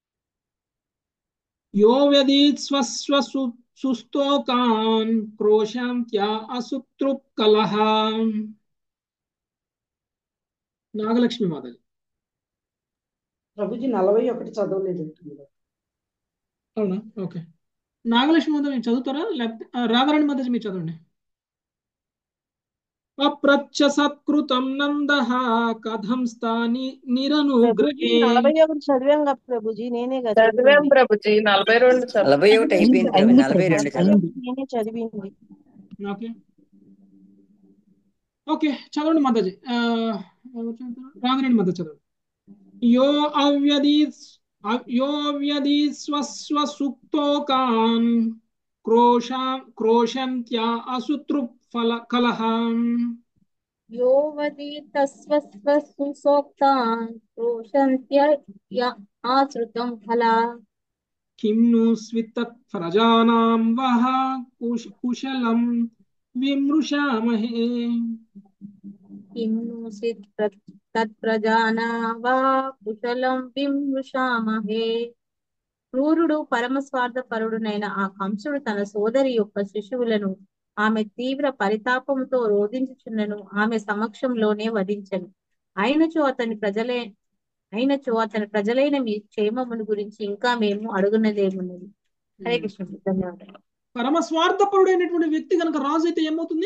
యో వ్యదీత్ స్వస్వ సు- సుస్తోకాన్ క్రోశాంత్యా అసుతృప్కలహ నాగలక్ష్మి మాతాజీ ప్రభుజీ నలభై ఒకటి చదవలేదు అవునా ఓకే నాగలక్ష్మి మాత మీరు చదువుతారా లేకపోతే ఆ, రాధారాణి మాతాజీ మీరు చదవండి అప్రచ్చ సత్కృతం నంద కథం స్థాని ప్రభుజీ నిరనుగ్రహే నలభై ఒకటి చదివాం కదా ప్రభుజీ నేనే కదా చదివాం చదివింది ప్రభుజీ నలభై రెండు నలభై చదివాం ఒకటి అయింది అయిపోయింది ప్రభు అయింది నలభై ప్రభు రెండు చదవండి అయింది నేనే చదివింది ఓకే ఓకే చదవండి మాతాజీ ఆ, ఎవరు చదువుతారు? రాధారాణి మాతాజీ చదవండి यो अव्यदि यो अव्यदि स्वस्व सुक्तोकान् क्रोशा क्रोशन्त्या असुतृफल कलह योवतीतस्वस्वसुसोक्तान् क्रोशन्त्य य- आश्रितं फला किं नु स्वितत् प्रजानां वः कुश कुशलं विमृशामहे किं नु सित् प्र- तत्प्रजाना वा కుశలం విమృశామహే క్రూరుడు పరమ స్వార్థపరుడునైన ఆ కంసుడు తన సోదరి యొక్క శిశువులను ఆమె తీవ్ర పరితాపంతో రోధించుచున్నను ఆమె సమక్షంలోనే వధించను అయినచో అతని ప్రజలే అయినచో అతని ప్రజలైన మీ క్షేమమును గురించి ఇంకా మేము అడుగునదేమున్నది హరే కృష్ణ ధన్యవాదాలు పరమ స్వార్థపరుడైనటువంటి వ్యక్తి కనుక రాజు అయితే ఏమవుతుంది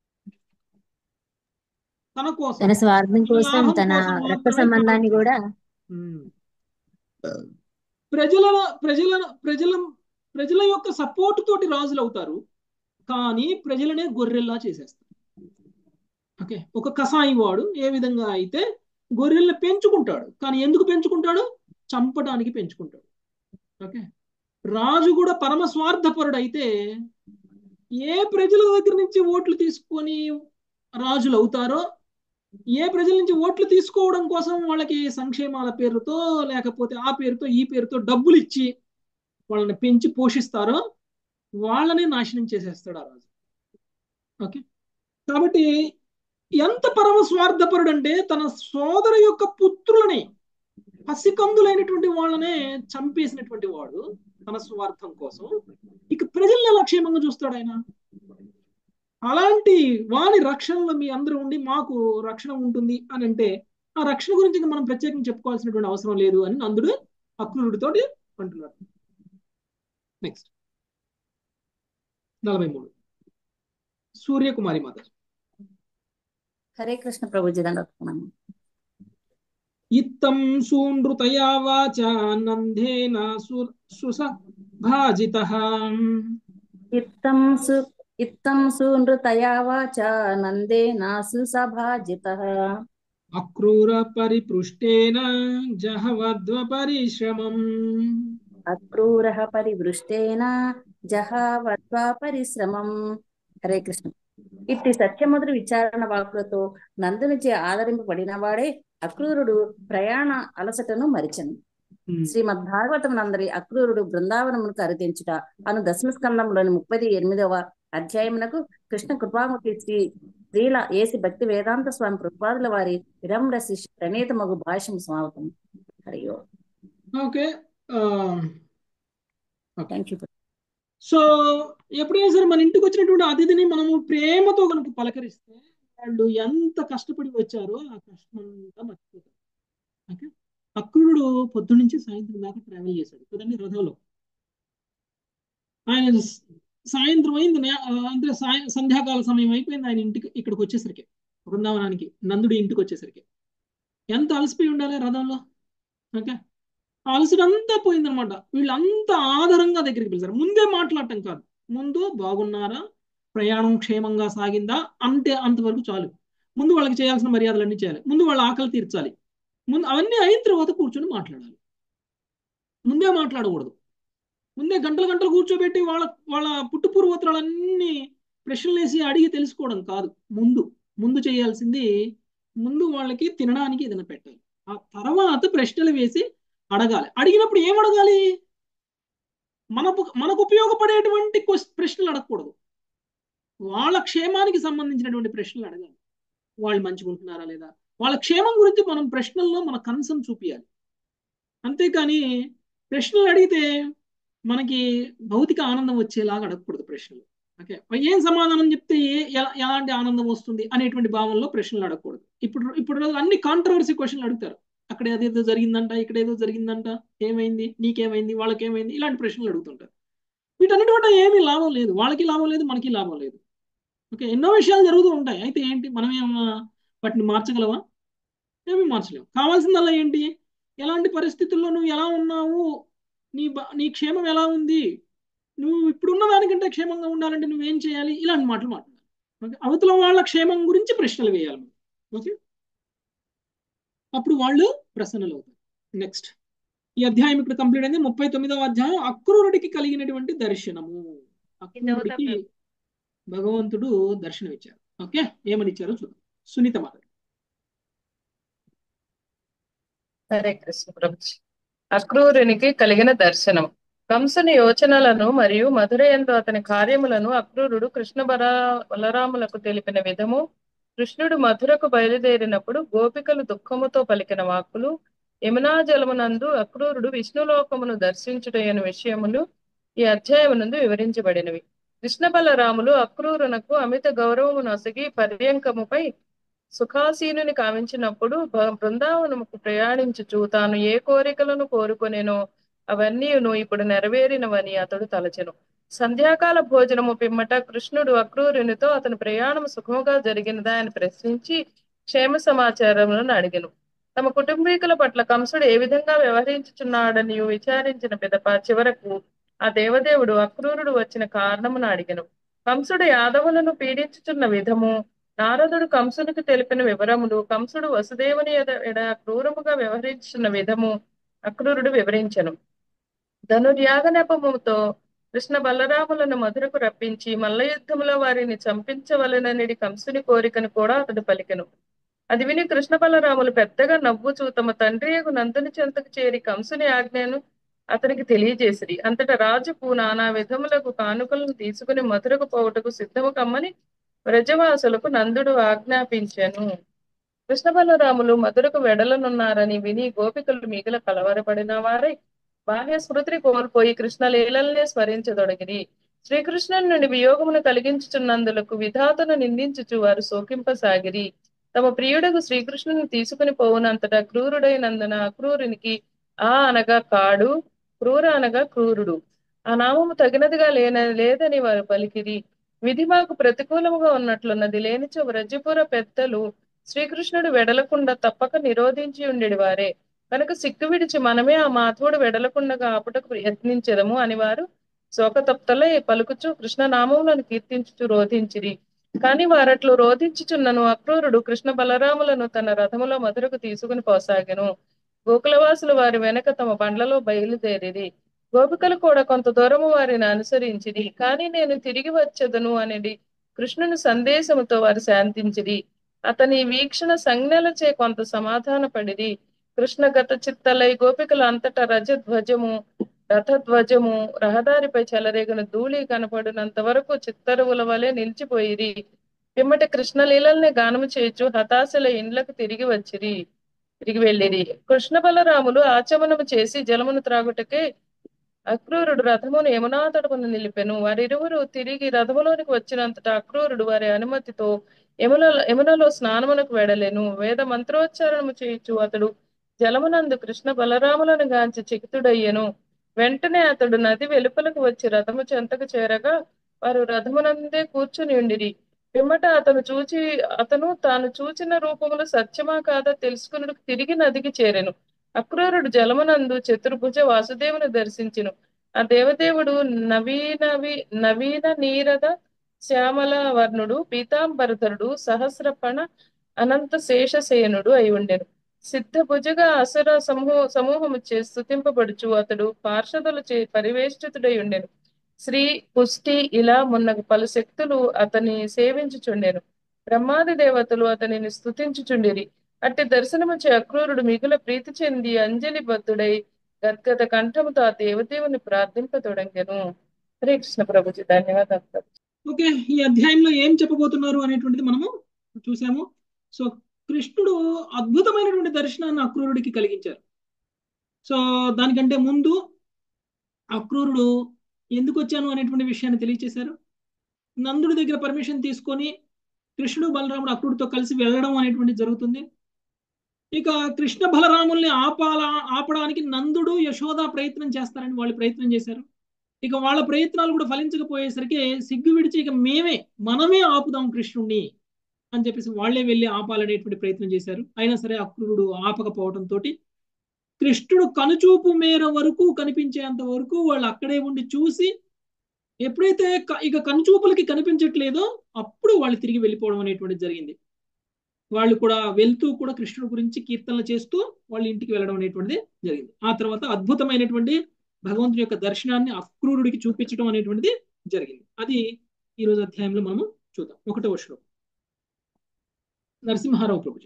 తన కోసం తన స్వార్థం తన కోసం లాభం తన కోసం రక్త మాత్రమే సంబంధాన్ని కూడా ఉమ్. ప్రజల ప్రజల ప్రజల ప్రజల యొక్క సపోర్ట్ తోటి రాజులు అవుతారు కానీ ప్రజలనే గొర్రెల్లా చేసేస్తారు ఓకే ఒక కసాయి వాడు ఏ విధంగా అయితే గొర్రెల్ని పెంచుకుంటాడు కానీ ఎందుకు పెంచుకుంటాడు చంపడానికి పెంచుకుంటాడు ఓకే రాజు కూడా పరమ స్వార్థపరుడు అయితే ఏ ప్రజల దగ్గర నుంచి ఓట్లు తీసుకొని రాజులు అవుతారో ఏ ప్రజల నుంచి ఓట్లు తీసుకోవడం కోసం వాళ్ళకి సంక్షేమాల పేరుతో లేకపోతే ఆ పేరుతో ఈ పేరుతో డబ్బులు ఇచ్చి వాళ్ళని పెంచి పోషిస్తారో వాళ్ళనే నాశనం చేసేస్తాడు ఆ రాజు ఓకే కాబట్టి ఎంత పరమ స్వార్థపరుడు అంటే తన సోదరు యొక్క పుత్రులని పసికందులైనటువంటి వాళ్ళనే చంపేసినటువంటి వాడు తన స్వార్థం కోసం ఇక ప్రజల్ని ఎలా క్షేమంగా చూస్తాడు ఆయన అలాంటి వాని రక్షణలో మీ అందరూ ఉండి మాకు రక్షణ ఉంటుంది అని అంటే ఆ రక్షణ గురించి ఇంకా మనం ప్రత్యేకంగా చెప్పుకోవాల్సినటువంటి అవసరం లేదు అని నందుడు అక్రూరుడితోటి అంటున్నాడు నెక్స్ట్ నలభై మూడు సూర్యకుమారి మాత హరే కృష్ణ ప్రభుజీ దండకున్నాను ఇత్తం సూనృతయా వాచ నందేన సుసభాజిత ఇత్తం సు ఇత్తం సూనృతయా వాచ నందేనాసు సభాజిత అక్రూర పరిపృష్టేన జహవద్వ పరిశ్రమం అక్రూర పరివృష్టేన జహావద్వా పరిశ్రమం హరే కృష్ణ ఇట్టి సత్యముద్ర విచారణ వాకులతో నందునిచే ఆదరింపబడిన వాడే అక్రూరుడు ప్రయాణ అలసటను మరిచను శ్రీమద్ భాగవతం నందరి అక్రూరుడు బృందావనమునకు అరితించుట అను దశమ స్కందంలోని ముప్పై ఎనిమిదవ అధ్యాయమునకు కృష్ణ కృపాముఖి శ్రీ శ్రీల ఏసి భక్తి వేదాంత స్వామి కృపాదుల వారి విరమ్ర శిష్య ప్రణీత మగు భాష్యం సమావతం హరియో ఓకే థ్యాంక్ యూ సో ఎప్పుడైనా సరే మన ఇంటికి వచ్చినటువంటి అతిథిని మనము ప్రేమతో కనుక పలకరిస్తే వాళ్ళు ఎంత కష్టపడి వచ్చారో ఆ కష్టం అంతా మర్చిపోతారు ఓకే అక్రూరుడు పొద్దు నుంచి సాయంత్రం దాకా ట్రావెల్ చేశాడు కదండి రథంలో ఆయన సాయంత్రం అయింది అంటే సాయం సంధ్యాకాల సమయం అయిపోయింది ఆయన ఇంటికి ఇక్కడికి వచ్చేసరికి బృందావనానికి నందుడి ఇంటికి వచ్చేసరికి ఎంత అలసిపోయి ఉండాలి రథంలో ఓకే అలసటంతా పోయిందనమాట వీళ్ళంతా ఆధారంగా దగ్గరికి పిలిచారు ముందే మాట్లాడటం కాదు ముందు బాగున్నారా ప్రయాణం క్షేమంగా సాగిందా అంటే అంతవరకు చాలు ముందు వాళ్ళకి చేయాల్సిన మర్యాదలన్నీ చేయాలి ముందు వాళ్ళ ఆకలి తీర్చాలి ముందు అవన్నీ అయిన తర్వాత కూర్చొని మాట్లాడాలి ముందే మాట్లాడకూడదు ముందే గంటలు గంటలు కూర్చోబెట్టి వాళ్ళ వాళ్ళ పుట్టు పూర్వోత్తరాలన్నీ ప్రశ్నలు వేసి అడిగి తెలుసుకోవడం కాదు ముందు ముందు చేయాల్సింది ముందు వాళ్ళకి తినడానికి ఏదైనా పెట్టాలి ఆ తర్వాత ప్రశ్నలు వేసి అడగాలి అడిగినప్పుడు ఏం అడగాలి మనకు మనకు ఉపయోగపడేటువంటి ప్రశ్నలు అడగకూడదు వాళ్ళ క్షేమానికి సంబంధించినటువంటి ప్రశ్నలు అడగాలి వాళ్ళు మంచిగుంటున్నారా లేదా వాళ్ళ క్షేమం గురించి మనం ప్రశ్నల్లో మన కన్సర్న్ చూపించాలి అంతేకాని ప్రశ్నలు అడిగితే మనకి భౌతిక ఆనందం వచ్చేలాగా అడగకూడదు ప్రశ్నలు ఓకే ఏం సమాధానం చెప్తే ఏ ఎలాంటి ఆనందం వస్తుంది అనేటువంటి భావనలో ప్రశ్నలు అడగకూడదు ఇప్పుడు ఇప్పుడు అన్ని కాంట్రవర్సీ క్వశ్చన్లు అడుగుతారు అక్కడ ఏదేదో జరిగిందంట ఇక్కడ ఏదో జరిగిందంట ఏమైంది నీకేమైంది వాళ్ళకేమైంది ఇలాంటి ప్రశ్నలు అడుగుతుంటారు వీటన్నిటి వల్ల ఏమీ లాభం లేదు వాళ్ళకి లాభం లేదు మనకి లాభం లేదు ఓకే ఎన్నో విషయాలు జరుగుతూ ఉంటాయి అయితే ఏంటి మనం ఏమన్నా వాటిని మార్చగలవా ఏమీ మార్చలేము కావాల్సిందల్లా ఏంటి ఎలాంటి పరిస్థితుల్లో నువ్వు ఎలా ఉన్నావు నీ నీ క్షేమం ఎలా ఉంది నువ్వు ఇప్పుడున్న దానికంటే క్షేమంగా ఉండాలంటే నువ్వేం చేయాలి ఇలాంటి మాటలు మాట్లాడాలి ఓకే అవతల వాళ్ళ క్షేమం గురించి ప్రశ్నలు వేయాలి ఓకే అప్పుడు వాళ్ళు ప్రసన్నలు అవుతారు నెక్స్ట్ ఈ అధ్యాయం ఇక్కడ కంప్లీట్ అయింది ముప్పై తొమ్మిదవ అధ్యాయం అక్రూరుడికి కలిగినటువంటి దర్శనము అక్రూరుడికి భగవంతుడు దర్శనం ఇచ్చారు ఓకే ఏమని ఇచ్చారో చూద్దాం సునీత మాత హరే కృష్ణ ప్రభుజీ అక్రూరునికి కలిగిన దర్శనం కంసుని యోచనలను మరియు మధురయంలో అతని కార్యములను అక్రూరుడు కృష్ణ బల బలరాములకు తెలిపిన విధము కృష్ణుడు మధురకు బయలుదేరినప్పుడు గోపికలు దుఃఖముతో పలికిన వాక్కులు యమునా జలమునందు అక్రూరుడు విష్ణులోకమును దర్శించుటయని విషయములు ఈ అధ్యాయమునందు వివరించబడినవి కృష్ణ బలరాములు అక్రూరునకు అమిత గౌరవము నొసగి పర్యంకముపై సుఖాసీనుని కావించినప్పుడు బృందావనముకు ప్రయాణించుచు తాను ఏ కోరికలను కోరుకొనేనో అవన్నీ ఇప్పుడు నెరవేరినవని అతడు తలచెను సంధ్యాకాల భోజనము పిమ్మట కృష్ణుడు అక్రూరునితో అతని ప్రయాణం సుఖముగా జరిగినదా అని ప్రశ్నించి క్షేమ సమాచారములను అడిగెను తమ కుటుంబీకుల పట్ల కంసుడు ఏ విధంగా వ్యవహరించుచున్నాడని విచారించిన పిదప చివరకు ఆ దేవదేవుడు అక్రూరుడు వచ్చిన కారణమును అడిగెను కంసుడు యాదవులను పీడించుచున్న విధము నారదుడు కంసునికి తెలిపిన వివరములు కంసుడు వసుదేవుని ఎడ ఎడ క్రూరముగా వ్యవహరించుచున్న విధము అక్రూరుడు వివరించెను ధనుర్యాగ నెపముతో కృష్ణ బలరాములను మధురకు రప్పించి మల్ల యుద్ధములో వారిని చంపించవలననిడి కంసుని కోరికను కూడా అతడు పలికెను అది విని కృష్ణ బలరాములు పెద్దగా నవ్వుచూ తమ తండ్రి నందుని చెంతకు చేరి కంసుని ఆజ్ఞను అతనికి తెలియజేసిరి అంతటా రాజుకు నానా విధములకు కానుకలను తీసుకుని మధురకు పోవుటకు సిద్ధము కమ్మని వ్రజవాసులకు నందుడు ఆజ్ఞాపించెను కృష్ణ బలరాములు మధురకు వెడలనున్నారని విని గోపికలు మిగిల కలవరపడిన వారై బాహ్య స్మృతిని కోల్పోయి కృష్ణ లీలల్నే స్మరించదొడగిరి శ్రీకృష్ణుని నుండి వియోగమును కలిగించుచున్నందులకు విధాతను నిందించుచు వారు శోకింపసాగిరి తమ ప్రియుడకు శ్రీకృష్ణుని తీసుకుని పోవునంతటా క్రూరుడైనందున అక్రూరునికి ఆ అనగా కాడు క్రూర అనగా క్రూరుడు ఆ నామము తగినదిగా లేన లేదని వారు పలికిరి విధి మాకు ప్రతికూలముగా ఉన్నట్లున్నది లేనిచో వ్రజపుర పెద్దలు శ్రీకృష్ణుడు వెడలకుండా తప్పక నిరోధించి ఉండేది వారే కనుక సిగ్గు విడిచి మనమే ఆ మాధవుడు వెడలకుండగా ఆపుటకు యత్నించదము అని వారు శోకతప్తలై పలుకుచు కృష్ణ నామములను కీర్తించుచు రోధించిరి కాని వారట్లు రోధించుచున్నను అక్రూరుడు కృష్ణ బలరాములను తన రథములో మధురకు తీసుకుని పోసాగెను గోకులవాసులు వారి వెనక తమ బండ్లలో బయలుదేరిరి గోపికలు కూడా కొంత దూరము వారిని అనుసరించిరి కాని నేను తిరిగి వచ్చేదను అనేది కృష్ణుని సందేశముతో వారు శాంతించిరి అతని వీక్షణ సంజ్ఞలచే కొంత సమాధాన పడిరి కృష్ణ గత చిత్తలై గోపికలు అంతటా రజధ్వజము రథధ్వజము రహదారిపై చెలరేగిన ధూళి కనపడినంత వరకు చిత్తరువుల వలె నిలిచిపోయిరి పిమ్మటి కృష్ణ లీలల్ని గానము చేయొచ్చు హతాశల ఇండ్లకు తిరిగి వచ్చిరి తిరిగి వెళ్ళిరి కృష్ణ బలరాములు ఆచమనము చేసి జలమును త్రాగుటకే అక్రూరుడు రథమును యమునా తటమును నిలిపెను వారిరువురు తిరిగి రథములోనికి వచ్చినంతటా అక్రూరుడు వారి అనుమతితో యమున యమునలో స్నానమునకు వెడలేను వేద మంత్రోచ్చారణము చేయించు అతడు జలమునందు కృష్ణ బలరాములను గాంచి చికితుడయ్యెను వెంటనే అతడు నది వెలుపలకు వచ్చి రథము చెంతకు చేరగా వారు రథమునందే కూర్చుని ఉండిరి పిమ్మట అతను చూచి అతను తాను చూచిన రూపములు సత్యమా కాదా తెలుసుకున్నకు తిరిగి నదికి చేరెను అక్రూరుడు జలమునందు చతుర్భుజ వాసుదేవుని దర్శించును ఆ దేవదేవుడు నవీనవి నవీన నీరద శ్యామల వర్ణుడు పీతాంబరధరుడు సహస్రపణ అనంత శేషసేనుడు అయి ఉండెను సిద్ధభుజగా అసుర సమూహ సమూహము చే స్థుతింపబడుచు అతడు పార్షదులు చే పరివేష్టితుడై ఉండెను శ్రీ పుష్టి ఇలా మొన్న పలు శక్తులు అతని సేవించుచుండెను బ్రహ్మాది దేవతలు అతనిని స్థుతించుచుండిరి అట్టి దర్శనము చే అక్రూరుడు మిగుల ప్రీతి చెంది అంజలి బద్ధుడై గద్గద కంఠముతో ఆ దేవదేవుని ప్రార్థింపతొడంగెను హరే కృష్ణ ప్రభుజీ ధన్యవాదాలు ఓకే ఈ అధ్యాయంలో ఏం చెప్పబోతున్నారు అనేటువంటిది మనము చూసాము సో కృష్ణుడు అద్భుతమైనటువంటి దర్శనాన్ని అక్రూరుడికి కలిగించారు సో దానికంటే ముందు అక్రూరుడు ఎందుకు వచ్చాను అనేటువంటి విషయాన్ని తెలియచేశారు నందుడి దగ్గర పర్మిషన్ తీసుకొని కృష్ణుడు బలరాముడు అక్రూడితో కలిసి వెళ్ళడం అనేటువంటి జరుగుతుంది ఇక కృష్ణ బలరాముల్ని ఆపాల ఆపడానికి నందుడు యశోద ప్రయత్నం చేస్తారని వాళ్ళు ప్రయత్నం చేశారు ఇక వాళ్ళ ప్రయత్నాలు కూడా ఫలించకపోయేసరికి సిగ్గు విడిచి ఇక మేమే మనమే ఆపుదాం కృష్ణుణ్ణి అని చెప్పేసి వాళ్లే వెళ్ళి ఆపాలనేటువంటి ప్రయత్నం చేశారు అయినా సరే అక్రూరుడు ఆపకపోవడంతో కృష్ణుడు కనుచూపు మేర వరకు కనిపించేంత వరకు వాళ్ళు అక్కడే ఉండి చూసి ఎప్పుడైతే ఇక కనుచూపులకి కనిపించట్లేదో అప్పుడు వాళ్ళు తిరిగి వెళ్ళిపోవడం అనేటువంటిది జరిగింది వాళ్ళు కూడా వెళ్తూ కూడా కృష్ణుడు గురించి కీర్తనలు చేస్తూ వాళ్ళ ఇంటికి వెళ్ళడం అనేటువంటిది జరిగింది ఆ తర్వాత అద్భుతమైనటువంటి భగవంతుడి యొక్క దర్శనాన్ని అక్రూరుడికి చూపించడం అనేటువంటిది జరిగింది అది ఈ రోజు అధ్యాయంలో మనము చూద్దాం ఒకటో శ్లోకం నరసింహారావు ప్రభుజీ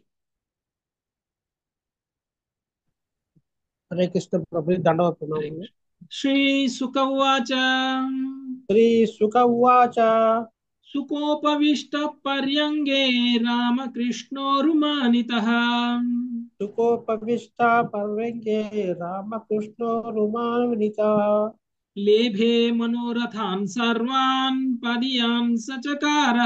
హరే కృష్ణ ప్రభు దండవతున్నాము శ్రీ సుఖ ఉవాచ శ్రీ సుఖ ఉవాచ సుకోపవిష్ట పర్యంగే రామకృష్ణోరుమానిత సుకోపవిష్ట పర్యంగే రామకృష్ణో రుమానిత లేభే మనోరథాన్ సర్వాన్ పదియాన్ సచకార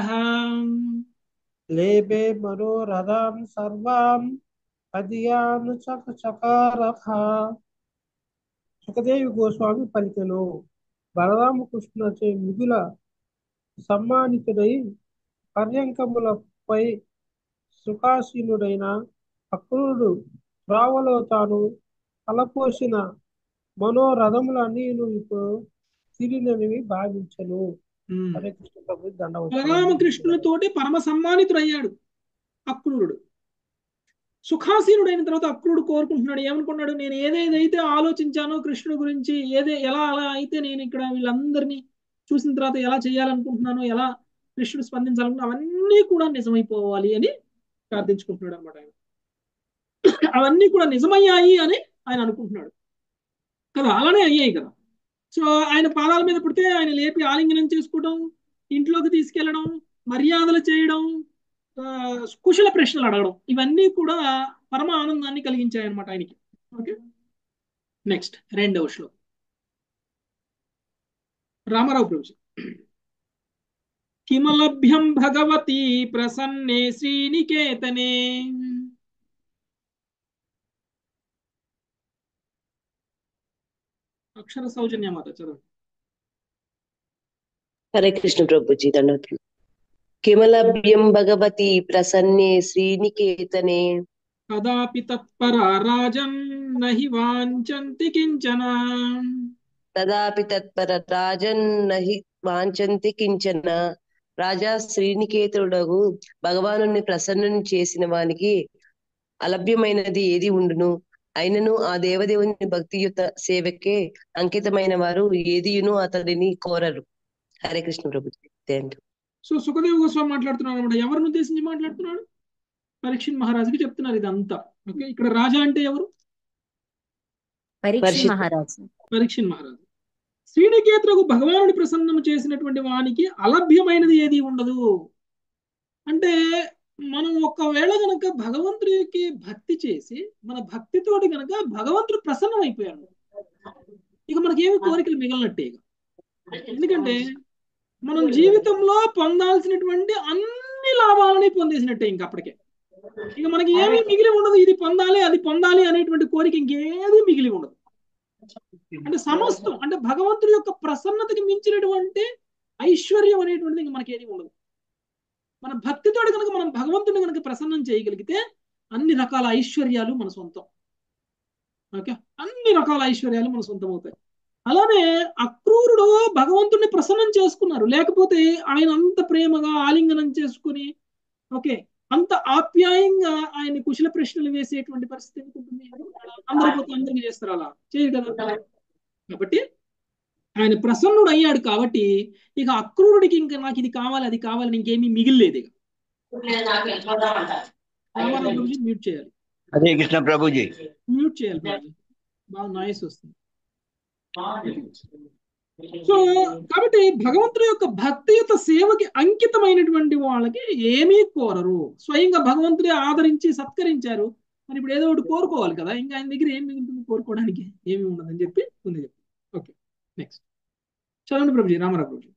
లేభే మనోరథాం సర్వాం పదియాన్ చకార సుఖదేవి గోస్వామి పలికెను బలరామకృష్ణచే మిగుల సమ్మానితుడై పర్యంకములపై సుఖాసీనుడైన అక్రూరుడు త్రోవలో తాను అలపోసిన మనోరథములన్నీ ఇప్పుడు తిరిగినవి భావించను హరే కృష్ణ ప్రభు దండవచ్చు బలరామకృష్ణులతోటి పరమ సమ్మానితుడయ్యాడు అక్రూరుడు సుఖాసీనుడైన తర్వాత అక్రూరుడు కోరుకుంటున్నాడు ఏమనుకున్నాడు నేను ఏదేదైతే ఆలోచించానో కృష్ణుడి గురించి ఏదే ఎలా అలా అయితే నేను ఇక్కడ వీళ్ళందరినీ చూసిన తర్వాత ఎలా చేయాలనుకుంటున్నానో ఎలా కృష్ణుడు స్పందించాలనుకున్నా అవన్నీ కూడా నిజమైపోవాలి అని ప్రార్థించుకుంటున్నాడు అనమాట ఆయన అవన్నీ కూడా నిజమయ్యాయి అని ఆయన అనుకుంటున్నాడు కదా అలానే అయ్యాయి కదా సో ఆయన పాదాల మీద పుడితే ఆయన లేపి ఆలింగనం చేసుకోవడం ఇంట్లోకి తీసుకెళ్లడం మర్యాదలు చేయడం ఆ, కుశల ప్రశ్నలు అడగడం ఇవన్నీ కూడా పరమ ఆనందాన్ని కలిగించాయి అనమాట ఆయనకి ఓకే నెక్స్ట్ రెండవ శ్లోకం రామారావు ప్రభుజీ కిమలభ్యం భగవతి ప్రసన్నే శ్రీనికేతనే అక్షర సౌజన్య మాత చదవండి హరే కృష్ణ ప్రభుజీ దండవతి కిమలభ్యం భగవతి ప్రసన్నే శ్రీనికేతనే కదాపి తత్పర రాజన్ నహి వాంఛంతి కించన తదాపి తత్పర రాజన్ నహి వాంఛంతి కించన రాజా శ్రీనికేతుడగు భగవాను ప్రసన్నుని చేసిన వానికి అలభ్యమైనది ఏది ఉండును అయినను ఆ దేవదేవుని భక్తియుత సేవకే అంకితమైన వారు ఏదియును అతడిని కోరరు హరే కృష్ణ ప్రభు థ్యాంక్ సో సుఖదేవ్ గోస్వామి మాట్లాడుతున్నాడు అనమాట ఎవరిని ఉద్దేశించి మాట్లాడుతున్నాడు పరీక్షణ్ మహారాజుకి చెప్తున్నారు ఇదంతా ఓకే ఇక్కడ రాజా అంటే ఎవరు పరీక్ష మహారాజు పరీక్షణ్ మహారాజు శ్రీనికేతులకు భగవానుడి ప్రసన్నం చేసినటువంటి వానికి అలభ్యమైనది ఏది ఉండదు అంటే మనం ఒకవేళ గనక భగవంతుడికి భక్తి చేసి మన భక్తితోటి గనక భగవంతుడు ప్రసన్నం అయిపోయాడు ఇక మనకేమి కోరికలు మిగలనట్టే ఇక ఎందుకంటే మనం జీవితంలో పొందాల్సినటువంటి అన్ని లాభాలని పొందేసినట్టే ఇంక అప్పటికే ఇక మనకి ఏమీ మిగిలి ఉండదు ఇది పొందాలి అది పొందాలి అనేటువంటి కోరిక ఇంకేది మిగిలి ఉండదు అంటే సమస్తం అంటే భగవంతుడి యొక్క ప్రసన్నతకి మించినటువంటి ఐశ్వర్యం అనేటువంటిది ఇంక మనకి ఏది ఉండదు మన భక్తితోటి కనుక మనం భగవంతుడిని కనుక ప్రసన్నం చేయగలిగితే అన్ని రకాల ఐశ్వర్యాలు మన సొంతం ఓకే అన్ని రకాల ఐశ్వర్యాలు మన సొంతం అవుతాయి అలానే అక్రూరుడు భగవంతుడిని ప్రసన్నం చేసుకున్నారు లేకపోతే ఆయన అంత ప్రేమగా ఆలింగనం చేసుకుని ఓకే అంత ఆప్యాయంగా ఆయన కుశల ప్రశ్నలు వేసేటువంటి పరిస్థితి ఎందుకు ఉంటుంది అందరూ పోతే అందరికి చేస్తారు అలా చేయరు కదా కాబట్టి ఆయన ప్రసన్నుడు అయ్యాడు కాబట్టి ఇక అక్రూరుడికి ఇంకా నాకు ఇది కావాలి అది కావాలని ఇంకేమీ మిగిలిలేదు ఇక రామారావు ప్రభుజీ మ్యూట్ చేయాలి హరే కృష్ణ ప్రభుజీ మ్యూట్ చేయాలి ప్రభుజీ బాగా నాయిస్ వస్తుంది సో కాబట్టి భగవంతుడి యొక్క భక్తియుత సేవకి అంకితమైనటువంటి వాళ్ళకి ఏమీ కోరరు స్వయంగా భగవంతుడే ఆదరించి సత్కరించారు మరి ఇప్పుడు ఏదో ఒకటి కోరుకోవాలి కదా ఇంకా ఆయన దగ్గర ఏం మిగులుతుంది కోరుకోవడానికి ఏమి ఉండదని చెప్పి ఉంది చెప్పి ఓకే నెక్స్ట్ చదవండి ప్రభుజీ రామారావు ప్రభుజీ